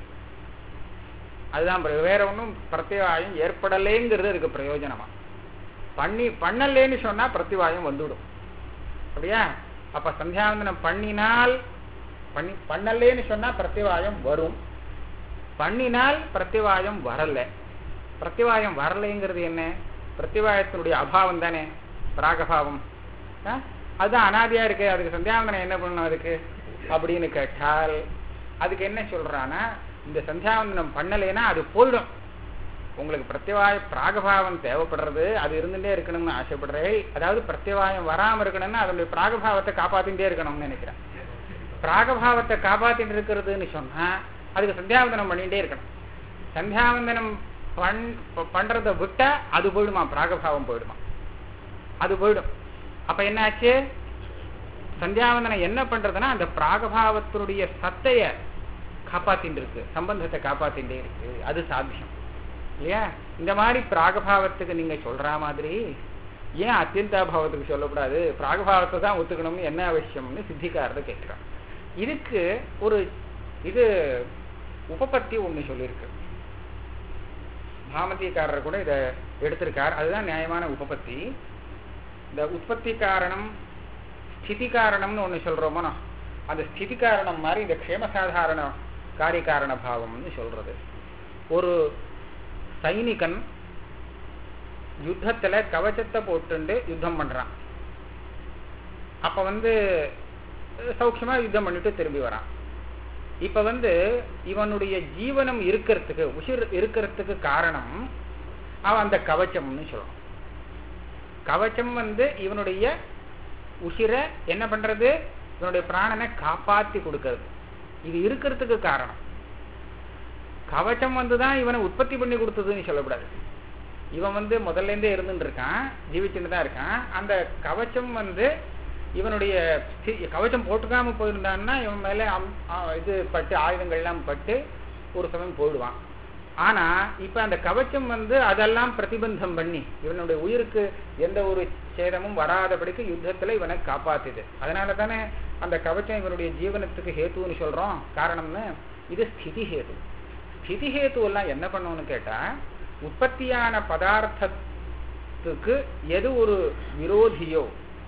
Speaker 1: அதுதான் பிர- வேற ஒன்றும் பிரத்யவாயம் ஏற்படலேங்கிறது அதுக்கு பிரயோஜனமா பண்ணி பண்ணலேன்னு சொன்னா பிரத்திவாயம் வந்துடும் அப்படியா அப்ப சந்தியாவந்தனம் பண்ணினால் பண்ணி பண்ணலேன்னு சொன்னா பிரத்திவாயம் வரும் பண்ணினால் பிரத்திவாயம் வரல பிரத்திவாயம் வரலைங்கிறது என்ன பிரத்திவாயத்தினுடைய அபாவம் தானே பிராகபாவம் ஆ? அதுதான் அனாதியா இருக்கு அதுக்கு சந்தியாவந்தனம் என்ன பண்ணணும் அதுக்கு அப்படின்னு கேட்டால் அதுக்கு என்ன சொல்றானா இந்த சந்தியாவந்தனம் பண்ணலைன்னா அது போயிடும் உங்களுக்கு பிரத்யவாய பிராகபாவம் தேவைப்படுறது அது இருந்துட்டே இருக்கணும்னு ஆசைப்படுறேன் அதாவது பிரத்யவாயம் வராம இருக்கணும்னா அதனுடைய பிராகபாவத்தை காப்பாத்திட்டே இருக்கணும்னு நினைக்கிறேன் பிராகபாவத்தை காப்பாத்திட்டு இருக்கிறதுன்னு சொன்னா அதுக்கு சந்தியாவந்தனம் பண்ணிட்டே இருக்கணும் சந்தியாவந்தனம் பண் ப- பண்றதை விட்டா அது போயிடுமா பிராகபாவம் போயிடுமா அது போயிடும் அப்ப என்னாச்சு சந்தியாவந்தனம் என்ன பண்றதுன்னா அந்த பிராகபாவத்தினுடைய சத்தைய காப்பாத்திட்டு இருக்கு சம்பந்தத்தை காப்பாத்திட்டே இருக்கு அது சாத்தியம் இல்லையா இந்த மாதிரி பிராகபாவத்துக்கு நீங்க சொல்ற மாதிரி ஏன் அத்தியந்தாபாவத்துக்கு சொல்லக்கூடாது பிராகபாவத்தை தான் ஒத்துக்கணும்னு என்ன அவசியம்னு சித்திக்காரத கேட்கிறான் இதுக்கு ஒரு இது உபபத்தி ஒண்ணு சொல்லியிருக்கு பாமதிக்காரர் கூட இதை எடுத்திருக்கார் அதுதான் நியாயமான உபபத்தி இந்த உற்பத்தி காரணம் ஸ்திதி காரணம்னு ஒண்ணு சொல்றோமோ அந்த ஸ்திதி காரணம் மாதிரி இந்த க்ஷேம சாதாரண காரிகாரண பாவம்னு சொல்றது ஒரு சைனிகன் யுத்தத்துல கவச்சத்தை போட்டுண்டு யுத்தம் பண்றான் அப்ப வந்து அஹ், சௌக்கியமா யுத்தம் பண்ணிட்டு திரும்பி வரான் இப்ப வந்து இவனுடைய ஜீவனம் இருக்கிறதுக்கு உசிர் இருக்கிறதுக்கு காரணம் அவன் அந்த கவச்சம்னு சொல்லணும் கவச்சம் வந்து இவனுடைய உசிரை என்ன பண்றது இவனுடைய பிராணனை காப்பாத்தி கொடுக்கிறது இது இருக்கிறதுக்கு காரணம் கவச்சம் வந்து தான் இவனை உற்பத்தி பண்ணி கொடுத்ததுன்னு சொல்லக்கூடாது இவன் வந்து முதல்ல இருந்தே இருந்துட்டு இருக்கான் ஜீவிச்சுட்டு தான் இருக்கான் அந்த கவச்சம் வந்து இவனுடைய சி- கவச்சம் போட்டுக்காம போயிருந்தான்னா இவன் மேல அம்- ஆ, இது பட்டு ஆயுதங்கள் எல்லாம் பட்டு ஒரு சமயம் போயிடுவான் ஆனா இப்ப அந்த கவச்சம் வந்து அதெல்லாம் பிரதிபந்தம் பண்ணி இவனுடைய உயிருக்கு எந்த ஒரு சேதமும் வராதபடிக்கு யுத்தத்துல இவனை காப்பாத்துது அதனால தானே அந்த கவச்சம் இவனுடைய ஜீவனத்துக்கு ஹேத்துன்னு சொல்றோம் காரணம்னு இது ஸ்திதி ஹேது ஸ்திதி ஹேத்து எல்லாம் என்ன பண்ணும்னு கேட்டா உற்பத்தியான பதார்த்தத்துக்கு எது ஒரு விரோதியோ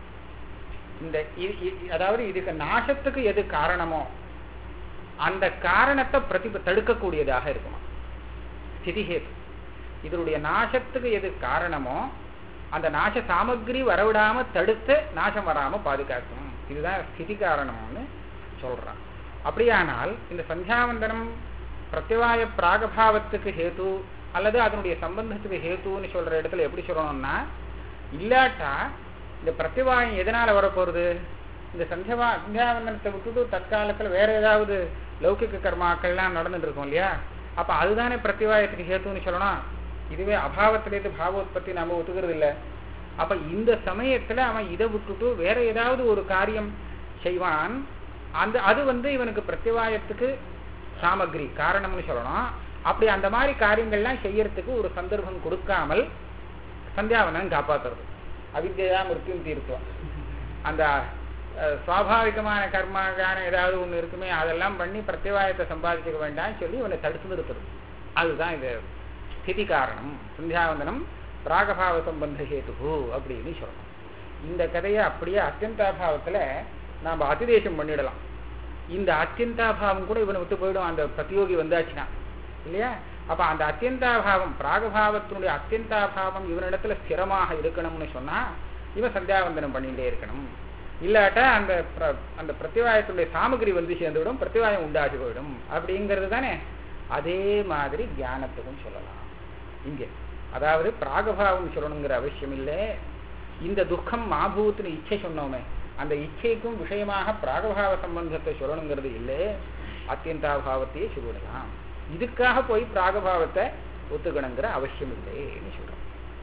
Speaker 1: இந்த இ- இ- அதாவது இதுக்கு நாசத்துக்கு எது காரணமோ அந்த காரணத்தை பிரதி தடுக்கக்கூடியதாக இருக்குமா ஸ்திதிஹேது இதனுடைய நாசத்துக்கு எது காரணமோ அந்த நாச சாமகிரி வரவிடாம தடுத்து நாசம் வராம பாதுகாக்கும் இதுதான் ஸ்திதி காரணம்னு சொல்றான் அப்படியானால் இந்த சந்தியாவந்தனம் பிரத்யவாய பிராகபாவத்துக்கு ஹேது அல்லது அதனுடைய சம்பந்தத்துக்கு ஹேத்துன்னு சொல்ற இடத்துல எப்படி சொல்லணும்னா இல்லாட்டா இந்த பிரத்யவாயம் எதனால வரப்போறது இந்த சந்தியவா சந்தியாவந்தனத்தை விட்டுட்டு தற்காலத்துல வேற ஏதாவது லௌகிக கர்மாக்கள்லாம் நடந்துட்டு இருக்கும் இல்லையா அப்ப அதுதானே பிரத்யவாயத்துக்கு ஹேத்துன்னு சொல்லணும் இதுவே அபாவத்திலேருந்து பாவோத்பத்தி நாம ஒத்துக்கிறது இல்ல அப்ப இந்த சமயத்துல அவன் இதை விட்டுட்டு வேற ஏதாவது ஒரு காரியம் செய்வான் அந்த அது வந்து இவனுக்கு பிரத்யவாயத்துக்கு சாமகிரி காரணம்னு சொல்லணும் அப்படி அந்த மாதிரி காரியங்கள்லாம் செய்யறதுக்கு ஒரு சந்தர்ப்பம் கொடுக்காமல் சந்தியாவனம் காப்பாத்துறது அவித்யா மிருத்தியும் தீர்த்துவம் அந்த அஹ், சுவாபாவிகமான கர்மாக்கான ஏதாவது ஒண்ணு இருக்குமே அதெல்லாம் பண்ணி பிரத்யவாயத்தை சம்பாதிச்சுக்க வேண்டாம்னு சொல்லி இவனை தடுத்து நிறுத்துறது அதுதான் இது ஸ்திதி காரணம் சந்தியாவந்தனம் பிராகபாவ சம்பந்த ஹேது அப்படின்னு சொல்லணும் இந்த கதையை அப்படியே அத்தியந்தாபாவத்துல நாம அதிதேசம் பண்ணிடலாம் இந்த அத்தியந்தாபாவம் கூட இவனை விட்டு போயிடும் அந்த பிரதியோகி வந்தாச்சுன்னா இல்லையா அப்ப அந்த அத்தியந்தாபாவம் பிராகபாவத்தினுடைய அத்தியந்தாபாவம் இவனிடத்துல ஸ்திரமாக இருக்கணும்னு சொன்னா இவன் சந்தியாவந்தனம் பண்ணிட்டே இருக்கணும் இல்லாட்டா அந்த பிர- அந்த பிரத்திவாயத்தினுடைய சாமகிரி வந்து சேர்ந்துவிடும் பிரத்திவாயம் உண்டாகி போயிடும் அப்படிங்கிறது தானே அதே மாதிரி ஞானத்துக்கும் சொல்லலாம் இங்கே அதாவது பிராகபாவம் சொல்லணுங்கிற அவசியம் இல்லை இந்த துக்கம் மாபூத்துன்னு இச்சை சொன்னோமே அந்த இச்சைக்கும் விஷயமாக பிராகபாவ சம்பந்தத்தை சொல்லணுங்கிறது இல்லை அத்தியந்தாபாவத்தையே சொல்லிடலாம் இதுக்காக போய் பிராகபாவத்தை ஒத்துக்கணுங்கிற அவசியம் இல்லைன்னு சொல்றோம்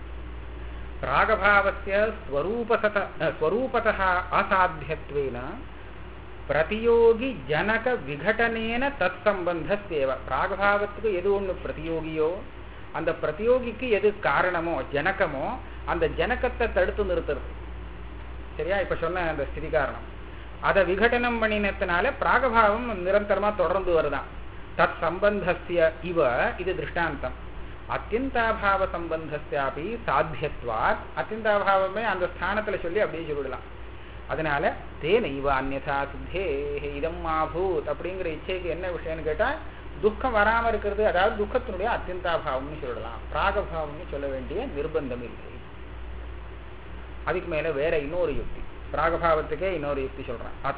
Speaker 1: பிராகபாவசிய ஸ்வரூபசத ஸ்வரூபதः அசாத்தியத்வேன பிரதியோகி ஜனக விகடனேன தத் சம்பந்தஸ்தேவ பிராகபாவத்துக்கு எது ஒண்ணு பிரதியோகியோ அந்த பிரதியோகிக்கு எது காரணமோ ஜனகமோ அந்த ஜனகத்தை தடுத்து நிறுத்துறது சரியா இப்ப சொன்ன அந்த ஸ்திதி காரணம் அதை விகடனம் பண்ணினத்தினால பிராகபாவம் நிரந்தரமா தொடர்ந்து வருதான் தத் சம்பந்தஸ்ய இவ இது திருஷ்டாந்தம் அத்தியந்தாபாவ சம்பந்தஸ்யாபி சாத்தியத்வாத் அத்தியந்தாபாவமே அந்த ஸ்தானத்துல சொல்லி அப்படியே சொல்லிடலாம் அதனால தேன இவ அந்நதா சித்தே இதம் மாபூத் அப்படிங்கிற இச்சைக்கு என்ன விஷயம்னு கேட்டா துக்கம் வராம இருக்கிறது அதாவது துக்கத்தினுடைய அத்தியந்தாபாவம்னு சொல்லலாம் பிராகபாவம்னு சொல்ல வேண்டிய நிர்பந்தம் இல்லை அதுக்கு மேல வேற இன்னொரு யுக்தி பிராகபாவத்துக்கே இன்னொரு யுக்தி சொல்றேன் அத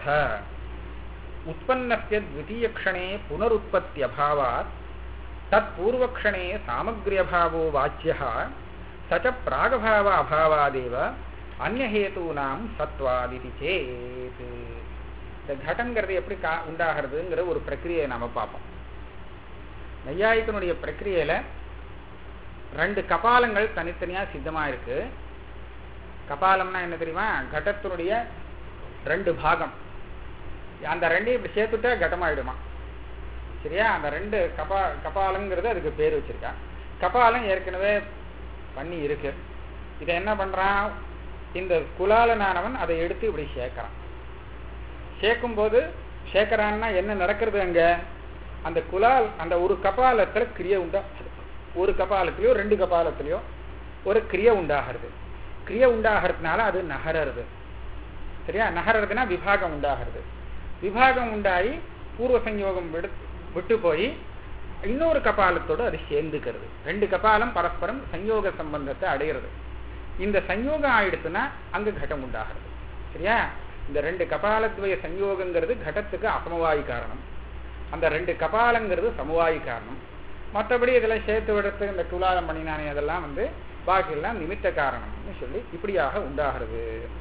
Speaker 1: உற்பத்திய த்விதீயக்ஷணே புனருற்பத்தியபாவாத் தத் பூர்வக்ஷணே சாமக்ரியபாவோ வாச்சியः ச ச பிராகபாவ அபாவாதேவ அந்நஹேதூனாம் சத்வாதிதி சேத் இந்த கடங்கிறது எப்படி கா உண்டாகிறதுங்கிற ஒரு பிரக்கிரியை நாம பார்ப்போம் நையாயிக்கனுடைய பிரக்கிரியையில ரெண்டு கபாலங்கள் தனித்தனியா சித்தமா இருக்கு கபாலம்னா என்ன தெரியுமா கடத்தினுடைய ரெண்டு பாகம் அந்த ரெண்டையும் இப்படி சேர்த்துட்டா கடமாயிடுமா சரியா அந்த ரெண்டு கபா கபாலங்கிறது அதுக்கு பேர் வச்சிருக்கா கபாலம் ஏற்கனவே பண்ணி இருக்கு இதை என்ன பண்றான் இந்த குலாலனானவன் அதை எடுத்து இப்படி சேர்க்கறான் சேர்க்கும் போது சேர்க்கறான்னா என்ன நடக்கிறது அங்க அந்த குலால் அந்த ஒரு கபாலத்துல கிரியை உண்டா ஒரு கபாலத்திலயோ ரெண்டு கபாலத்திலயோ ஒரு கிரியை உண்டாகிறது கிரியை உண்டாகிறதுனால அது நகரறது சரியா நகரறதுன்னா விபாகம் உண்டாகிறது விபாகம் உண்டாகி பூர்வ சஞ்யோகம் விடு விட்டு போய் இன்னொரு கபாலத்தோடு அது சேர்ந்துக்கிறது ரெண்டு கபாலம் பரஸ்பரம் சஞ்யோக சம்பந்தத்தை அடையிறது இந்த சஞ்யோகம் ஆயிடுச்சுன்னா அங்க கட்டம் உண்டாகிறது சரியா இந்த ரெண்டு கபாலத்வய சஞ்யோகங்கிறது கடத்துக்கு அசமவாயி காரணம் அந்த ரெண்டு கபாலங்கிறது சமவாயி காரணம் மற்றபடி இதெல்லாம் சேர்த்து விடுறது இந்த துலாலம் பண்ணினானே அதெல்லாம் வந்து பாக்கியெல்லாம் நிமித்த காரணம்னு சொல்லி இப்படியாக உண்டாகிறது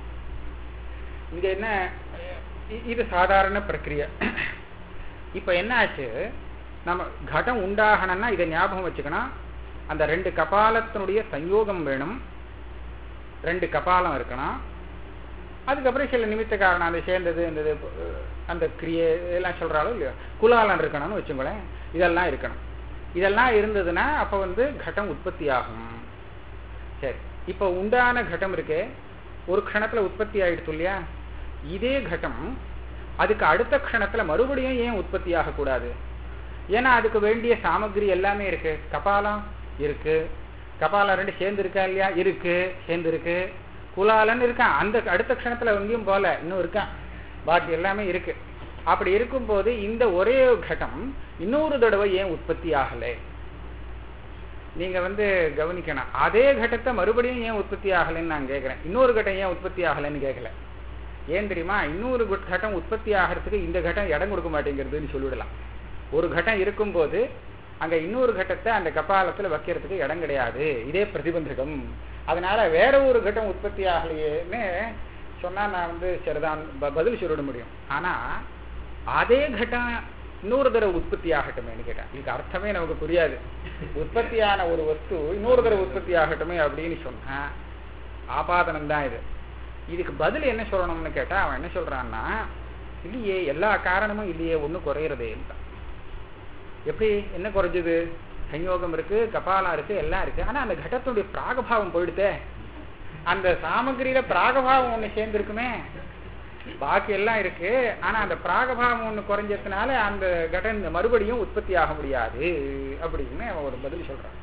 Speaker 1: இங்க என்ன இ- இது சாதாரண பிரக்கிரியை இப்ப என்ன ஆச்சு நம்ம கடம் உண்டாகணும்னா இதை ஞாபகம் வச்சுக்கணும் அந்த ரெண்டு கபாலத்தினுடைய சஞ்யோகம் வேணும் ரெண்டு கபாலம் இருக்கணும் அதுக்கப்புறம் சில நிமித்த காரணம் அந்த சேர்ந்தது இந்த இது, அஹ், அந்த கிரியை இதெல்லாம் சொல்றாலும் இல்லையோ குலாலம் இருக்கணும்னு வச்சுக்கோங்களேன் இதெல்லாம் இருக்கணும் இதெல்லாம் இருந்ததுன்னா அப்ப வந்து கட்டம் உற்பத்தி ஆகும் சரி இப்ப உண்டான கட்டம் இருக்கே ஒரு க்ஷணத்துல உற்பத்தி ஆயிடுச்சு இல்லையா இதே கட்டம் அதுக்கு அடுத்த க்ஷணத்துல மறுபடியும் ஏன் உற்பத்தி ஆகக்கூடாது ஏன்னா அதுக்கு வேண்டிய சாமகிரி எல்லாமே இருக்கு கபாலம் இருக்கு கபாலம் ரெண்டு சேர்ந்து இருக்கா இல்லையா இருக்கு சேர்ந்து இருக்கு குலாலன்னு இருக்கான் அந்த அடுத்த க்ஷணத்துல எங்கேயும் போல இன்னும் இருக்கான் பாக்கி எல்லாமே இருக்கு அப்படி இருக்கும்போது இந்த ஒரே கட்டம் இன்னொரு தடவை ஏன் உற்பத்தி ஆகலை நீங்க வந்து கவனிக்கணும் அதே கட்டத்தை மறுபடியும் ஏன் உற்பத்தி ஆகலைன்னு நான் கேட்கிறேன் இன்னொரு கட்டம் ஏன் உற்பத்தி ஆகலைன்னு கேட்கல ஏன் தெரியுமா இன்னொரு குட்- கட்டம் உற்பத்தி ஆகிறதுக்கு இந்த கட்டம் இடம் கொடுக்க மாட்டேங்கிறதுன்னு சொல்லிவிடலாம் ஒரு கட்டம் இருக்கும்போது அங்க இன்னொரு கட்டத்தை அந்த கபாலத்துல வைக்கிறதுக்கு இடம் கிடையாது இதே பிரதிபந்தகம் அதனால வேற ஒரு கட்டம் உற்பத்தி ஆகலையேன்னு சொன்னா நான் வந்து சரிதான் ப- பதில் சொல்லிட முடியும் ஆனா அதே கட்டம் இன்னொரு தடவை உற்பத்தி ஆகட்டுமேன்னு கேட்டேன் இதுக்கு அர்த்தமே நமக்கு புரியாது உற்பத்தியான ஒரு வஸ்து இன்னொரு தடவை உற்பத்தி ஆகட்டுமே அப்படின்னு சொன்னா ஆபாதனம் தான் இது இதுக்கு பதில் என்ன சொல்லணும்னு கேட்டா அவன் என்ன சொல்றான்னா இல்லையே எல்லா காரணமும் இல்லையே ஒண்ணு குறையறதே இல்லை எப்படி என்ன குறைஞ்சது சஞ்யோகம் இருக்கு கபாலம் இருக்கு எல்லாம் இருக்கு ஆனா அந்த கடத்தினுடைய பிராகபாவம் போயிடுதே அந்த சாமகிரியில பிராகபாவம் ஒண்ணு சேர்ந்து இருக்குமே பாக்கி எல்லாம் இருக்கு ஆனா அந்த பிராகபாவம் ஒண்ணு குறைஞ்சதுனால அந்த கடன் மறுபடியும் உற்பத்தி ஆக முடியாது அப்படின்னு அவன் ஒரு பதில் சொல்றான்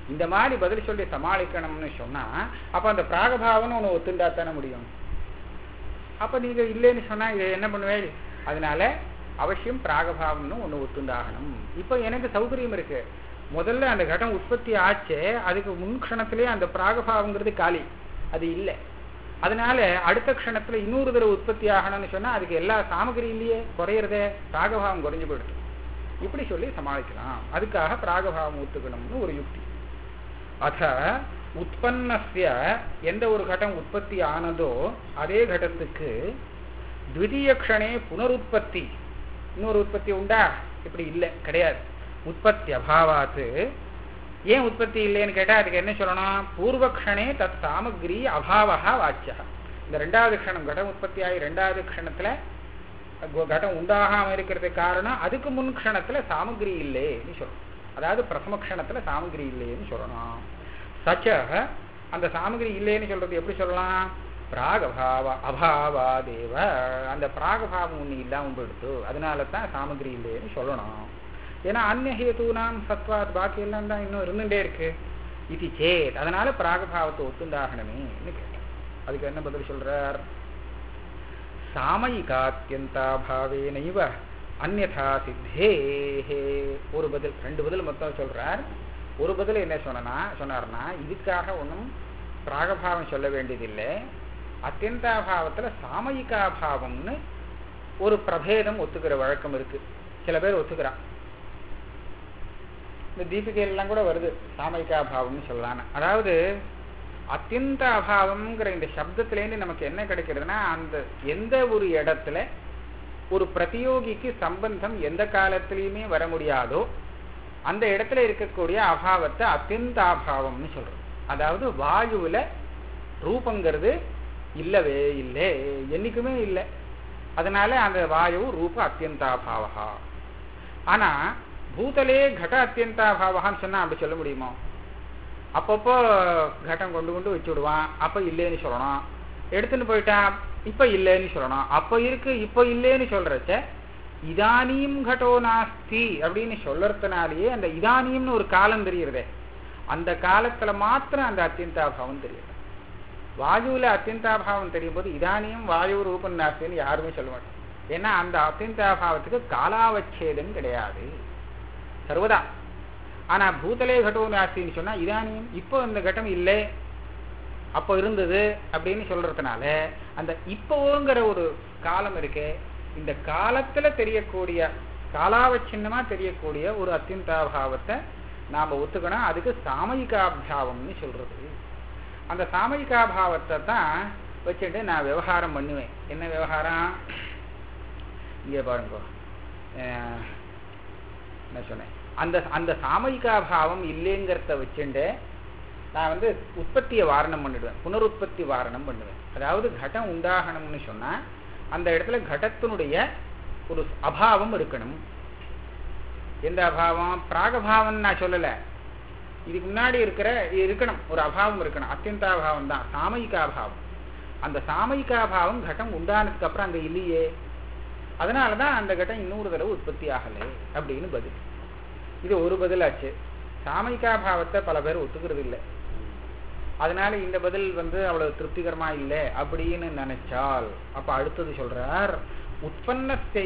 Speaker 2: இந்த மாதிரி பதில் சொல்லி சமாளிக்கணும்னு சொன்னா அப்ப அந்த பிராகபாவம்னு ஒன்று ஒத்துண்டா தானே முடியும் அப்ப நீங்க இல்லைன்னு சொன்னா இதை என்ன பண்ணுவேன் அதனால அவசியம் பிராகபாவம்னு ஒண்ணு ஒத்துண்டாகணும் இப்போ எனக்கு சௌகரியம் இருக்கு முதல்ல அந்த கடம் உற்பத்தி ஆச்சே அதுக்கு முன் க்ஷணத்திலே அந்த பிராகபாவங்கிறது காலி அது இல்லை அதனால அடுத்த க்ஷணத்துல இன்னொரு தடவை உற்பத்தி ஆகணும்னு சொன்னா அதுக்கு எல்லா சாமகிரி இல்லையே குறையிறதே பிராகபாவம் குறைஞ்சு போயிடுது இப்படி சொல்லி சமாளிக்கலாம் அதுக்காக பிராகபாவம் ஒத்துக்கணும்னு ஒரு யுக்தி அத உற்பத்திய எந்த ஒரு கட்டம் உற்பத்தி ஆனதோ அதே கடத்துக்கு த்விதீய க்ஷணே புனருற்பத்தி இன்னொரு உற்பத்தி உண்டா இப்படி இல்லை கிடையாது உற்பத்தி அபாவாத்து ஏன் உற்பத்தி இல்லைன்னு கேட்டா அதுக்கு என்ன சொல்லணும் பூர்வக்ஷணே தத் சாமகிரி அபாவகா வாச்சியா இந்த ரெண்டாவது க்ஷணம் கடம் உற்பத்தி ஆகி ரெண்டாவது க்ஷணத்துல கு- கடம் உண்டாகாம இருக்கிறதுக்கு காரணம் அதுக்கு முன் க்ஷணத்துல சாமகிரி இல்லைன்னு சொல்லணும் அதாவது பிரதம க்ஷணத்துல சாமகிரி இல்லைன்னு சொல்லணும் சச்ச அந்த சாமகிரி இல்லைன்னு சொல்றது எப்படி சொல்லலாம் பிராகபாவ அபாவாதேவ அந்த பிராகபாவம் ஒண்ணு இல்லாம போயிடுத்து அதனால தான் சாமகிரி இல்லைன்னு சொல்லணும் ஏன்னா அந்நிய ஹேதூனாம் சத்வாத் பாக்கி எல்லாம் தான் இன்னும் இருந்துட்டே இருக்கு இது சேத் அதனால பிராகபாவத்தை ஒத்துண்டாகணுமேன்னு கேட்டேன் அதுக்கு என்ன பதில் சொல்றார் சாமயிகாத்தியந்தாபாவேனைவ அந்யதா சித்தேஹே ஒரு பதில் ரெண்டு பதில் மொத்தம் சொல்றார் ஒரு பதில் என்ன சொன்னா சொன்னார்னா இதுக்காக ஒன்றும் பிராகபாவம் சொல்ல வேண்டியதில்லை அத்தியந்தாபாவத்துல சாமயிகாபாவம்னு ஒரு பிரபேதம் ஒத்துக்கிற வழக்கம் இருக்கு சில பேர் ஒத்துக்கிறா இந்த தீபிகையெல்லாம் கூட வருது சாமயிகாபாவம்னு சொல்லலான்னு அதாவது அத்தியந்த அபாவம்ங்கிற இந்த சப்தத்திலேருந்து நமக்கு என்ன கிடைக்கிறதுனா அந்த எந்த ஒரு இடத்துல ஒரு பிரதியோகிக்கு சம்பந்தம் எந்த காலத்திலையுமே வர முடியாதோ அந்த இடத்துல இருக்கக்கூடிய அபாவத்தை அத்தியந்தாபாவம்னு சொல்றோம் அதாவது வாயுவுல ரூபங்கிறது இல்லவே இல்லை என்னைக்குமே இல்லை அதனால அந்த வாயு ரூப அத்தியந்தாபாவா ஆனா பூதலே கட அத்தியந்தாபாவகான்னு சொன்னா அப்படி சொல்ல முடியுமோ அப்பப்போ கட்டம் கொண்டு கொண்டு வச்சு விடுவான் அப்ப இல்லைன்னு சொல்லணும் எடுத்துன்னு போயிட்டான் இப்ப இல்லைன்னு சொல்லணும் அப்ப இருக்கு இப்ப இல்லைன்னு சொல்றச்ச இதானியும் கடோ நாஸ்தி அப்படின்னு சொல்றதுனாலேயே அந்த இதானியம்னு ஒரு காலம் தெரியுறதே அந்த காலத்துல மாத்திரம் அந்த அத்தியந்தாபாவம் தெரியுது வாயுவில் அத்தியந்தாபாவம் தெரியும் போது இதானியும் வாயு ரூபம் நாஸ்தின்னு யாருமே சொல்ல மாட்டோம் ஏன்னா அந்த அத்தியந்தாபாவத்துக்கு காலாவச்சேதம் கிடையாது சர்வதா ஆனா பூதலே கடோ நாஸ்தின்னு சொன்னா இதானியும் இப்போ அந்த கட்டம் இல்லை அப்போ இருந்தது அப்படின்னு சொல்றதுனால அந்த இப்போங்கிற ஒரு காலம் இருக்கே இந்த காலத்துல தெரியக்கூடிய காலாவச்சின்னமா தெரியக்கூடிய ஒரு அத்தியந்தாபாவத்தை நாம ஒத்துக்கணும் அதுக்கு சாமயிகாபியாவம்னு சொல்றது அந்த சாமயிகாபாவத்தை தான் வச்சுட்டு நான் விவகாரம் பண்ணுவேன் என்ன விவகாரம் இங்கே பாருங்க அஹ், என்ன சொன்னேன் அந்த அந்த சாமயிகாபாவம் இல்லைங்கிறத வச்சுட்டு நான் வந்து உற்பத்தியை வாரணம் பண்ணிடுவேன் புனருற்பத்தி வாரணம் பண்ணுவேன் அதாவது கடம் உண்டாகணும்னு சொன்னா அந்த இடத்துல கடத்தினுடைய ஒரு அபாவம் இருக்கணும் எந்த அபாவம் பிராகபாவம் நான் சொல்லல இதுக்கு முன்னாடி இருக்கிற இருக்கணும் ஒரு அபாவம் இருக்கணும் அத்தியந்தாபாவம் தான் சாமயிகாபாவம் அந்த சாமயிகாபாவம் கட்டம் உண்டானதுக்கு அப்புறம் அங்க இல்லையே அதனாலதான் அந்த கட்டம் இன்னொரு தடவை உற்பத்தி ஆகலை அப்படின்னு பதில் இது ஒரு பதிலாச்சு சாமயிகாபாவத்தை பல பேர் ஒத்துக்கிறது இல்லை அதனால இந்த பதில் வந்து அவ்வளவு திருப்திகரமா இல்லை அப்படின்னு நினைச்சால் அப்ப அடுத்தது சொல்றார் உற்பத்தி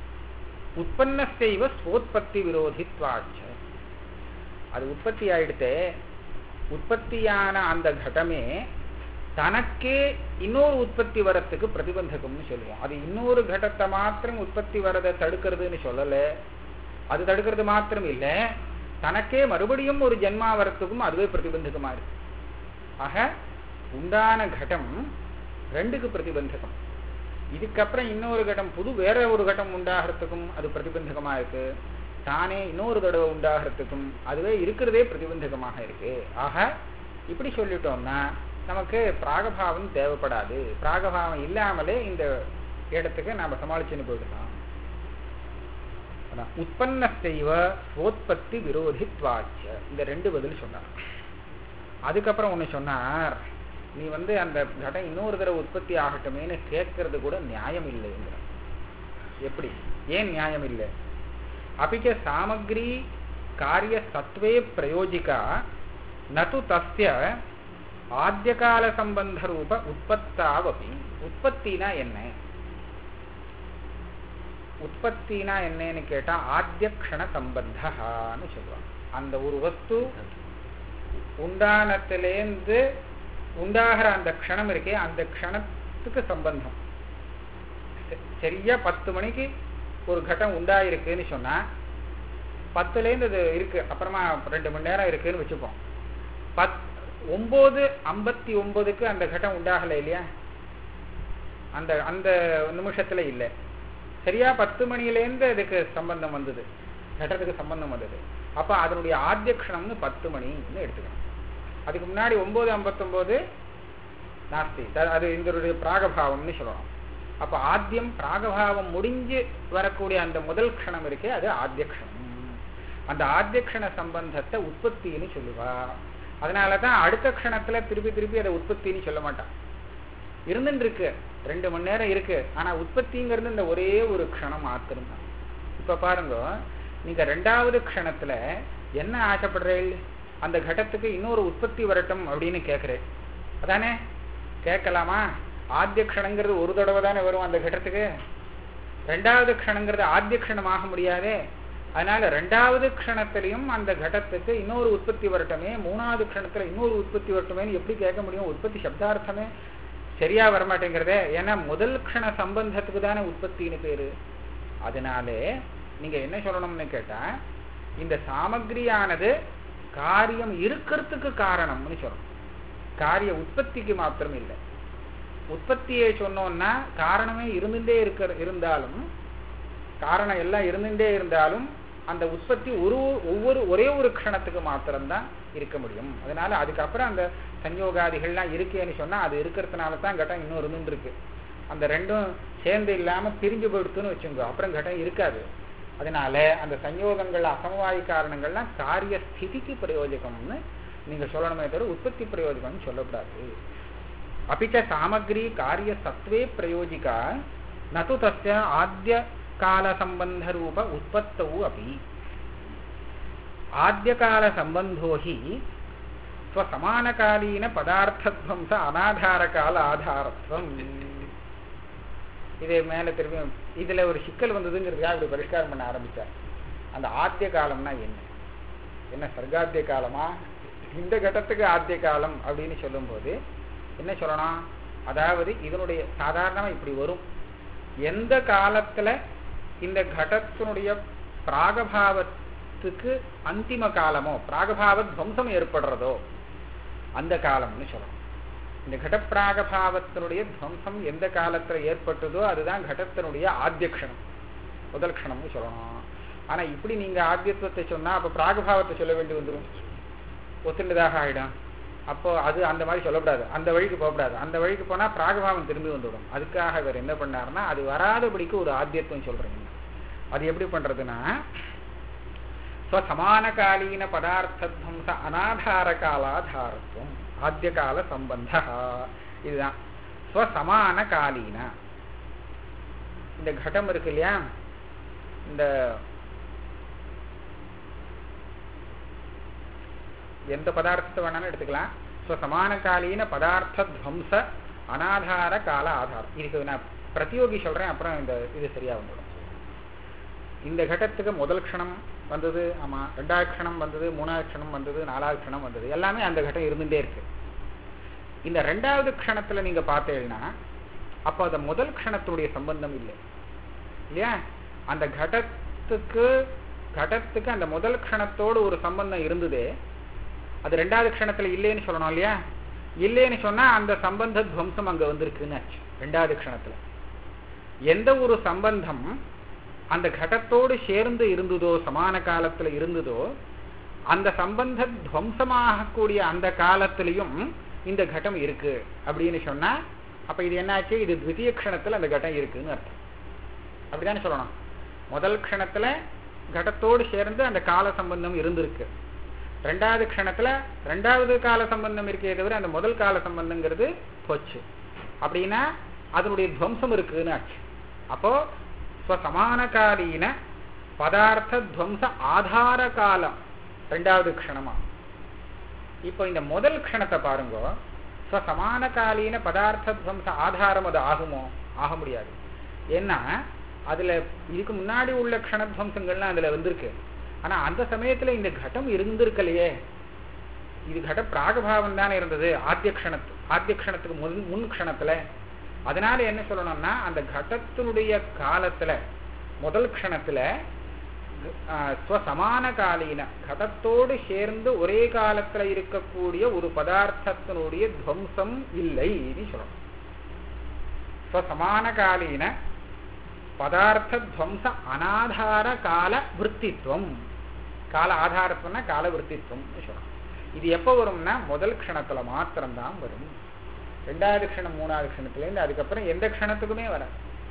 Speaker 2: உற்பத்தியைவ ஸ்வோத்பத்தி விரோதித்வாச்ச அது உற்பத்தி ஆயிடுத்து உற்பத்தியான அந்த கடமே தனக்கே இன்னொரு உற்பத்தி வரத்துக்கு பிரதிபந்தகம்னு சொல்லுவோம் அது இன்னொரு கடத்தை மாத்திரம் உற்பத்தி வரதை தடுக்கிறதுன்னு சொல்லல அது தடுக்கிறது மாத்திரம் இல்ல தனக்கே மறுபடியும் ஒரு ஜென்மா வரத்துக்கும் அதுவே பிரதிபந்தகமா இருக்கு ஆக உண்டான கடம் ரெண்டுக்கு பிரதிபந்தகம் இதுக்கப்புறம் இன்னொரு கட்டம் புது வேற ஒரு கட்டம் உண்டாகிறதுக்கும் அது பிரதிபந்தகமா இருக்கு தானே இன்னொரு தடவை உண்டாகிறதுக்கும் அதுவே இருக்கிறதே பிரதிபந்தகமாக இருக்கு ஆக இப்படி சொல்லிட்டோம்னா நமக்கு பிராகபாவம் தேவைப்படாது பிராகபாவம் இல்லாமலே இந்த இடத்துக்கு நாம சமாளிச்சுன்னு போயிடலாம் உற்பத்தியவ ஸ்வோத்பத்தி விரோதித்வாச்ச இந்த ரெண்டு பதில் சொன்னார் அதுக்கப்புறம் ஒண்ணு சொன்னார் நீ வந்து அந்த கடம் இன்னொரு தடவை உற்பத்தி ஆகட்டுமேன்னு கேட்கறது கூட நியாயம் இல்லைங்கிற எப்படி ஏன் நியாயம் இல்லை அபிச்ச சாமக்ரி காரிய சத்வே பிரயோஜிகா நது தஸ்ய ஆத்தியகால சம்பந்த ரூப உற்பத்தாவபி உற்பத்தினா என்ன உற்பத்தினா என்னன்னு கேட்டா ஆத்திய க்ஷண சம்பந்தான்னு சொல்லுவாங்க அந்த ஒரு வஸ்து உண்டானத்திலேருந்து உண்டாகிற அந்த க்ஷணம் இருக்கே அந்த க்ஷணத்துக்கு சம்பந்தம் ச- சரியா பத்து மணிக்கு ஒரு கட்டம் உண்டாயிருக்குன்னு சொன்னா பத்துலேருந்து இது இருக்கு அப்புறமா ரெண்டு மணி நேரம் இருக்குன்னு வச்சுப்போம் பத் ஒன்பது ஐம்பத்தி ஒன்பதுக்கு அந்த கட்டம் உண்டாகலை இல்லையா அந்த அந்த நிமிஷத்துல இல்லை சரியா பத்து மணியிலேருந்து அதுக்கு சம்பந்தம் வந்தது கட்டத்துக்கு சம்பந்தம் வந்தது அப்ப அதனுடைய ஆத்திய க்ஷணம்னு பத்து மணின்னு எடுத்துக்கணும் அதுக்கு முன்னாடி ஒன்பது ஐம்பத்தொன்பது நாஸ்தி த- அது இதனுடைய பிராகபாவம்னு சொல்லணும் அப்ப ஆத்தியம் பிராகபாவம் முடிஞ்சு வரக்கூடிய அந்த முதல் க்ஷணம் இருக்கே அது ஆத்திய க்ஷணம் அந்த ஆத்திய க்ஷண சம்பந்தத்தை உற்பத்தின்னு சொல்லுவா அதனாலதான் அடுத்த க்ஷணத்துல திருப்பி திருப்பி அதை உற்பத்தின்னு சொல்ல மாட்டான் இருந்துட்டு இருக்கு ரெண்டு மணி நேரம் இருக்கு ஆனா உற்பத்திங்கிறது இந்த ஒரே ஒரு க்ஷணம் மாத்திரம்தான் இப்ப பாருங்க நீங்க ரெண்டாவது க்ஷணத்துல என்ன ஆசைப்படுறீள் அந்த கடத்துக்கு இன்னொரு உற்பத்தி வரட்டும் அப்படின்னு கேட்கிறேன் அதானே கேட்கலாமா ஆத்திய க்ஷணங்கிறது ஒரு தடவை தானே வரும் அந்த கடத்துக்கு ரெண்டாவது க்ஷணங்கிறது ஆத்திய க்ஷணம் ஆக முடியாதே அதனால ரெண்டாவது க்ஷணத்திலையும் அந்த கடத்துக்கு இன்னொரு உற்பத்தி வரட்டுமே மூணாவது க்ஷணத்துல இன்னொரு உற்பத்தி வரட்டுமேன்னு எப்படி கேட்க முடியும் உற்பத்தி சப்தார்த்தமே சரியா வரமாட்டேங்கிறதே ஏன்னா முதல் க்ஷண சம்பந்தத்துக்கு தானே உற்பத்தின்னு பேரு அதனாலே நீங்க என்ன சொல்லணும்னு கேட்டா இந்த சாமக்ரியானது காரியம் இருக்கிறதுக்கு காரணம்னு சொல்லணும் காரிய உற்பத்திக்கு மாத்திரம் இல்லை உற்பத்தியை சொன்னோம்னா காரணமே இருந்துட்டே இருக்கிற இருந்தாலும் காரணம் எல்லாம் இருந்துட்டே இருந்தாலும் அந்த உற்பத்தி ஒரு ஒவ்வொரு ஒரே ஒரு க்ஷணத்துக்கு மாத்திரம்தான் இருக்க முடியும் அதனால அதுக்கப்புறம் அந்த சஞ்சோகாதிகள்லாம் இருக்கேன்னு சொன்னா அது இருக்கிறதுனால தான் கட்டம் இன்னும் இருந்துட்டு இருக்கு அந்த ரெண்டும் சேர்ந்து இல்லாம பிரிஞ்சு போயிடுத்துன்னு வச்சுங்க அப்புறம் கட்டம் இருக்காது அதனால அந்த சஞ்சோகங்கள் அசமவாயி காரணங்கள்லாம் காரிய ஸ்திதிக்கு பிரயோஜகம்னு நீங்க சொல்லணுமே தவிர உற்பத்தி பிரயோஜகம்னு சொல்லக்கூடாது அப்பிச்ச சாமக்ரி காரிய சத்வே பிரயோஜிகா நது தஸ்ய ஆத்ய கால சம்பந்த ரூப உற்பத்தவு அப்படி ஆத்ய கால சம்பந்தோ ஹி ஸ்வசமானகாலீன பதார்த்தத்வம்ச அனாதார கால ஆதாரத்துவம் இதே மேல திரும்பி இதுல ஒரு சிக்கல் வந்ததுங்கிறதுக்காக இப்படி பரிஷ்காரம் பண்ண ஆரம்பிச்சார் அந்த ஆத்திய காலம்னா என்ன என்ன சர்க்காத்திய காலமா இந்த கட்டத்துக்கு ஆத்திய காலம் அப்படின்னு சொல்லும்போது என்ன சொல்லணும் அதாவது இதனுடைய சாதாரணமா இப்படி வரும் எந்த காலத்துல இந்த கடத்தினுடைய பிராகபாவத்துக்கு அந்திம காலமோ பிராகபாவ துவம்சம் ஏற்படுறதோ அந்த காலம்னு சொல்லணும் இந்த கடப்பிராகபாவத்தினுடைய துவம்சம் எந்த காலத்துல ஏற்பட்டதோ அதுதான் கடத்தினுடைய ஆத்திய க்ஷணம் முதல் க்ஷணம்னு சொல்லணும் ஆனா இப்படி நீங்க ஆத்தியத்துவத்தை சொன்னா அப்ப பிராகபாவத்தை சொல்ல வேண்டி வந்துடும் ஒத்துண்டதாக ஆயிடும் அப்போ அது அந்த மாதிரி சொல்லக்கூடாது அந்த வழிக்கு போகக்கூடாது அந்த வழிக்கு போனா பிராகபாவம் திரும்பி வந்துவிடும் அதுக்காக இவர் என்ன பண்ணாருன்னா அது வராதபடிக்கு ஒரு ஆத்தியத்துவம் சொல்றீங்க அது எப்படி பண்றதுன்னா ஸ்வசமானகாலீன பதார்த்தத்வம்ச அனாதார காலாதாரத்துவம் ஆத்திய கால சம்பந்த இதுதான் ஸ்வசமான காலீன இந்த கட்டம் இருக்கு இல்லையா இந்த எந்த பதார்த்தத்தை வேணாலும் எடுத்துக்கலாம் ஸோ சமானகாலீன பதார்த்த துவம்ச அனாதார கால ஆதாரம் இதுக்கு நான் பிரதியோகி சொல்றேன் அப்புறம் இந்த இது சரியா வந்துடும் இந்த கட்டத்துக்கு முதல் க்ஷணம் வந்தது ஆமா ரெண்டாவது க்ஷணம் வந்தது மூணாவது க்ஷணம் வந்தது நாலாவது க்ஷணம் வந்தது எல்லாமே அந்த கட்டம் இருந்துட்டே இருக்கு இந்த ரெண்டாவது க்ஷணத்துல நீங்க பார்த்தீங்கன்னா அப்போ அந்த முதல் க்ஷணத்துடைய சம்பந்தம் இல்லை இல்லையா அந்த கடத்துக்கு கடத்துக்கு அந்த முதல் க்ஷணத்தோடு ஒரு சம்பந்தம் இருந்ததே அது ரெண்டாவது க்ஷணத்துல இல்லைன்னு சொல்லணும் இல்லையா இல்லைன்னு சொன்னா அந்த சம்பந்த துவம்சம் அங்க வந்திருக்குன்னு ஆச்சு ரெண்டாவது க்ஷணத்துல எந்த ஒரு சம்பந்தம் அந்த கடத்தோடு சேர்ந்து இருந்ததோ சமான காலத்துல இருந்ததோ அந்த சம்பந்த துவம்சமாகக்கூடிய அந்த காலத்திலையும் இந்த கட்டம் இருக்கு அப்படின்னு சொன்னா அப்ப இது என்னாச்சு இது த்விதீய க்ஷணத்துல அந்த கட்டம் இருக்குன்னு அர்த்தம் அப்படிதானே சொல்லணும் முதல் க்ஷணத்துல கடத்தோடு சேர்ந்து அந்த கால சம்பந்தம் இருந்திருக்கு ரெண்டாவது க்ஷணத்துல ரெண்டாவது கால சம்பந்தம் இருக்கே தவிர அந்த முதல் கால சம்பந்தங்கிறது போச்சு அப்படின்னா அதனுடைய துவம்சம் இருக்குன்னு ஆச்சு அப்போ ஸ்வசமானகாலீன பதார்த்த துவம்ச ஆதார காலம் ரெண்டாவது க்ஷணமா இப்போ இந்த முதல் க்ஷணத்தை பாருங்க ஸோ சமானகாலீன பதார்த்த துவம்ச ஆதாரம் அது ஆகுமோ ஆக முடியாது ஏன்னா அதுல இதுக்கு முன்னாடி உள்ள க்ஷணத்வம்சங்கள்லாம் அதுல வந்திருக்கு ஆனா அந்த சமயத்துல இந்த கட்டம் இருந்திருக்கலையே இது கட பிராகபாவம் தானே இருந்தது ஆத்திய க்ஷணத்து ஆத்திய க்ஷணத்துக்கு முன் முன் க்ஷணத்துல அதனால என்ன சொல்லணும்னா அந்த கடத்தினுடைய காலத்துல முதல் க்ஷணத்துல ஸ்வசமான காலீன கடத்தோடு சேர்ந்து ஒரே காலத்துல இருக்கக்கூடிய ஒரு பதார்த்தத்தினுடைய துவம்சம் இல்லைன்னு சொல்லணும் ஸ்வசமான காலீன பதார்த்த துவம்ச அனாதார கால விற்த்தித்வம் கால ஆதாரத்துவம்னா கால விற்த்தித்வம் சொல்லணும் இது எப்போ வரும்னா முதல் க்ஷணத்துல மாத்திரம்தான் வரும் ரெண்டாவது க்ஷணம் மூணாவது க்ஷணத்துலேருந்து அதுக்கப்புறம் எந்த க்ஷணத்துக்குமே வர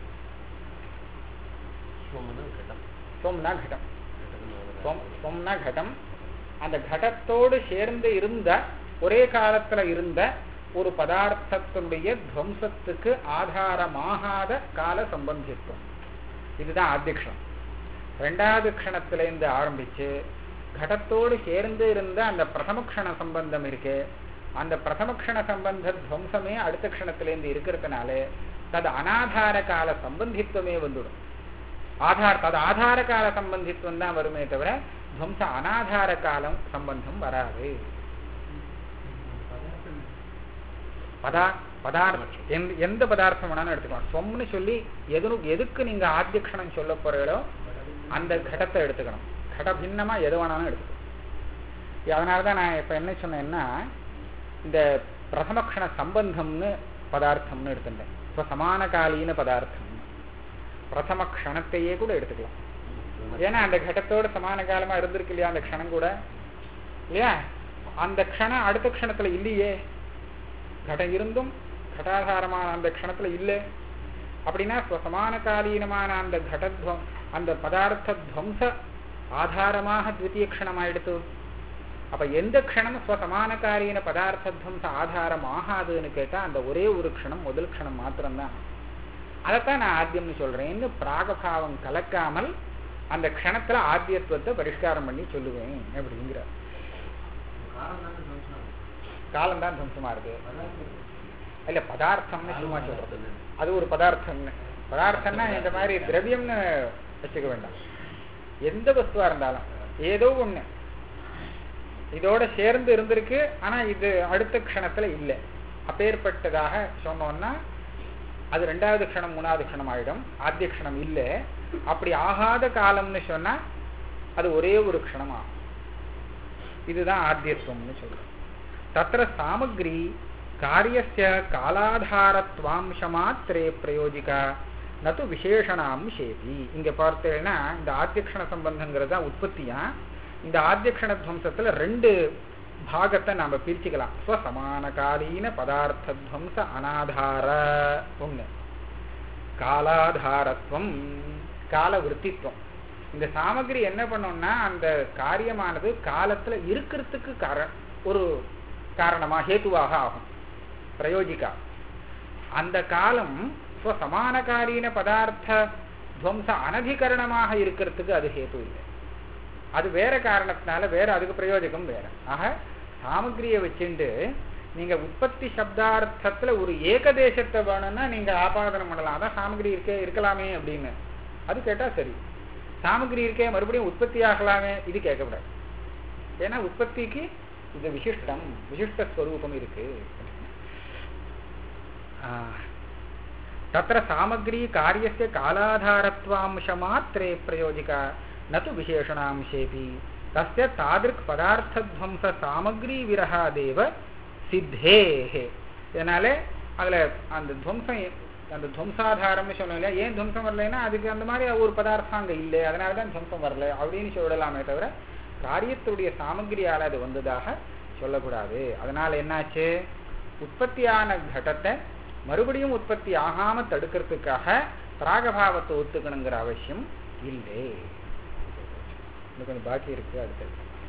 Speaker 2: சோம்னா கடம் சோம்னா கடம் அந்த கடத்தோடு சேர்ந்து இருந்த ஒரே காலத்துல இருந்த ஒரு பதார்த்தத்தினுடைய துவம்சத்துக்கு ஆதாரமாகாத கால சம்பந்தித்துவம் இதுதான் ஆத்தியக்ஷணம் ரெண்டாவது க்ஷணத்திலேருந்து ஆரம்பிச்சு கடத்தோடு சேர்ந்து இருந்த அந்த பிரதம க்ஷண சம்பந்தம் இருக்கு அந்த பிரதம க்ஷண சம்பந்த துவம்சமே அடுத்த க்ஷணத்திலேருந்து இருக்கிறதுனால தது அனாதார கால சம்பந்தித்துவமே வந்துடும் ஆதார் தது ஆதார கால சம்பந்தித்துவம் தான் வருமே தவிர துவம்ச அனாதார காலம் சம்பந்தம் வராது பதா பதார்த்தம் எந்த எந்த பதார்த்தம் வேணாலும் எடுத்துக்கலாம் சொம்னு சொல்லி எது எதுக்கு நீங்க ஆத்தியக்ஷணம் சொல்ல போறீங்களோ அந்த கடத்தை எடுத்துக்கணும் கட பின்னமா எது வேணாலும் எடுத்துக்கணும் அதனாலதான் நான் இப்ப என்ன சொன்னேன்னா இந்த பிரதமக்ஷண சம்பந்தம்னு பதார்த்தம்னு எடுத்துட்டேன் இப்ப சமானகாலீன பதார்த்தம் பிரதம க்ஷணத்தையே கூட எடுத்துக்கலாம் ஏன்னா அந்த கடத்தோட சமான காலமா இருந்திருக்கு இல்லையா அந்த க்ஷணம் கூட இல்லையா அந்த க்ஷணம் அடுத்த க்ஷணத்துல இல்லையே கடம் இருந்தும் கடாதாரமான அந்த க்ஷணத்துல இல்லை அப்படின்னா சமான காலீனமான அந்த கடத்வம் அந்த பதார்த்த துவம்ச ஆதாரமாக த்விତୀய க்ஷணம் ஆயிடுத்து அப்ப எந்த க்ஷணம் ஸ்வசமானகாரீன பதார்த்த துவம்ச ஆதாரம் ஆகாதுன்னு கேட்டா அந்த ஒரே ஒரு க்ஷணம் முதல் க்ஷணம் மாத்திரம்தான் அதைத்தான் நான் ஆத்தியம்னு சொல்றேன்னு பிராகபாவம் கலக்காமல் அந்த க்ஷணத்துல ஆத்தியத்துவத்தை பரிஷ்காரம் பண்ணி சொல்லுவேன் அப்படிங்கிறார் காலம்தான் துவம்சமா இருக்கு இல்ல பதார்த்தம்னு சும்மா சொல்றது அது ஒரு பதார்த்தம்னு பதார்த்தம்னா இந்த மாதிரி திரவியம்னு வச்சுக்க வேண்டாம் எந்த வஸ்துவா இருந்தாலும் ஏதோ ஒண்ணு இதோட சேர்ந்து இருந்திருக்கு ஆனா இது அடுத்த க்ஷணத்துல இல்லை அப்பேற்பட்டதாக சொன்னோம்னா அது ரெண்டாவது க்ஷணம் மூணாவது க்ஷணம் ஆயிடும் ஆத்திய க்ஷணம் இல்லை அப்படி ஆகாத காலம்னு சொன்னா அது ஒரே ஒரு க்ஷணம் ஆகும் இதுதான் ஆத்தியத்துவம்னு சொல்றோம் தத்திர சாமக்ரி காரியஸ்ய காலாதாரத்வாம்சமாத்திரே பிரயோஜிகா நது விசேஷணாம்சேதி இங்க பார்த்தேன்னா இந்த ஆத்தியக்ஷண சம்பந்தங்கிறது தான் உற்பத்தியா இந்த ஆத்தியக்ஷண துவம்சத்துல ரெண்டு பாகத்தை நாம பிரிச்சுக்கலாம் ஸ்வசமானகாலீன பதார்த்த துவம்ச அனாதார ஒண்ணு காலாதாரத்துவம் கால விற்த்தித்துவம் இந்த சாமகிரி என்ன பண்ணோம்னா அந்த காரியமானது காலத்துல இருக்கிறதுக்கு கார ஒரு காரணமா ஹேத்துவாக ஆகும் பிரயோஜிக்கா அந்த காலம் சமானகாரீன பதார்த்த துவம்ச அனதிகரணமாக இருக்கிறதுக்கு அது ஹேத்து இல்லை அது வேற காரணத்தினால வேற அதுக்கு பிரயோஜகம் வேற ஆக சாமகிரியை வச்சுண்டு நீங்க உற்பத்தி சப்தார்த்தத்துல ஒரு ஏகதேசத்தை வேணும்னா நீங்க ஆபாதனம் பண்ணலாம் அதான் சாமகிரி இருக்கே இருக்கலாமே அப்படின்னு அது கேட்டா சரி சாமகிரி இருக்கே மறுபடியும் உற்பத்தி ஆகலாமே இது கேட்கக்கூடாது ஏன்னா உற்பத்திக்கு இது விசிஷ்டம் விசிஷ்ட ஸ்வரூபம் இருக்கு தத்திர சாமகிரி காரியஸ்ய காலாதாரத்வாம்சமாத்திரே பிரயோஜிகா நது விசேஷணாம்சேபி தஸ்ய தாதிருக் பதார்த்தத்வம்ச சாமகிரி விரகாதேவ சித்தேஹே இதனால அதுல அந்த துவம்சம் அந்த துவம்சாதாரம்னு சொன்னோம் இல்லையா ஏன் துவம்சம் வரலைன்னா அதுக்கு அந்த மாதிரி ஒரு பதார்த்தம் அங்க இல்லை அதனாலதான் துவம்சம் வரல அப்படின்னு சொல்லலாமே தவிர காரியத்துடைய சாமகிரியால அது வந்ததாக சொல்லக்கூடாது அதனால என்னாச்சு உற்பத்தியான கடத்தை மறுபடியும் உற்பத்தி ஆகாம தடுக்கிறதுக்காக பிராகபாவத்தை ஒத்துக்கணுங்கிற அவசியம் இல்லை இன்னும் கொஞ்சம் பாக்கி இருக்கு அடுத்தது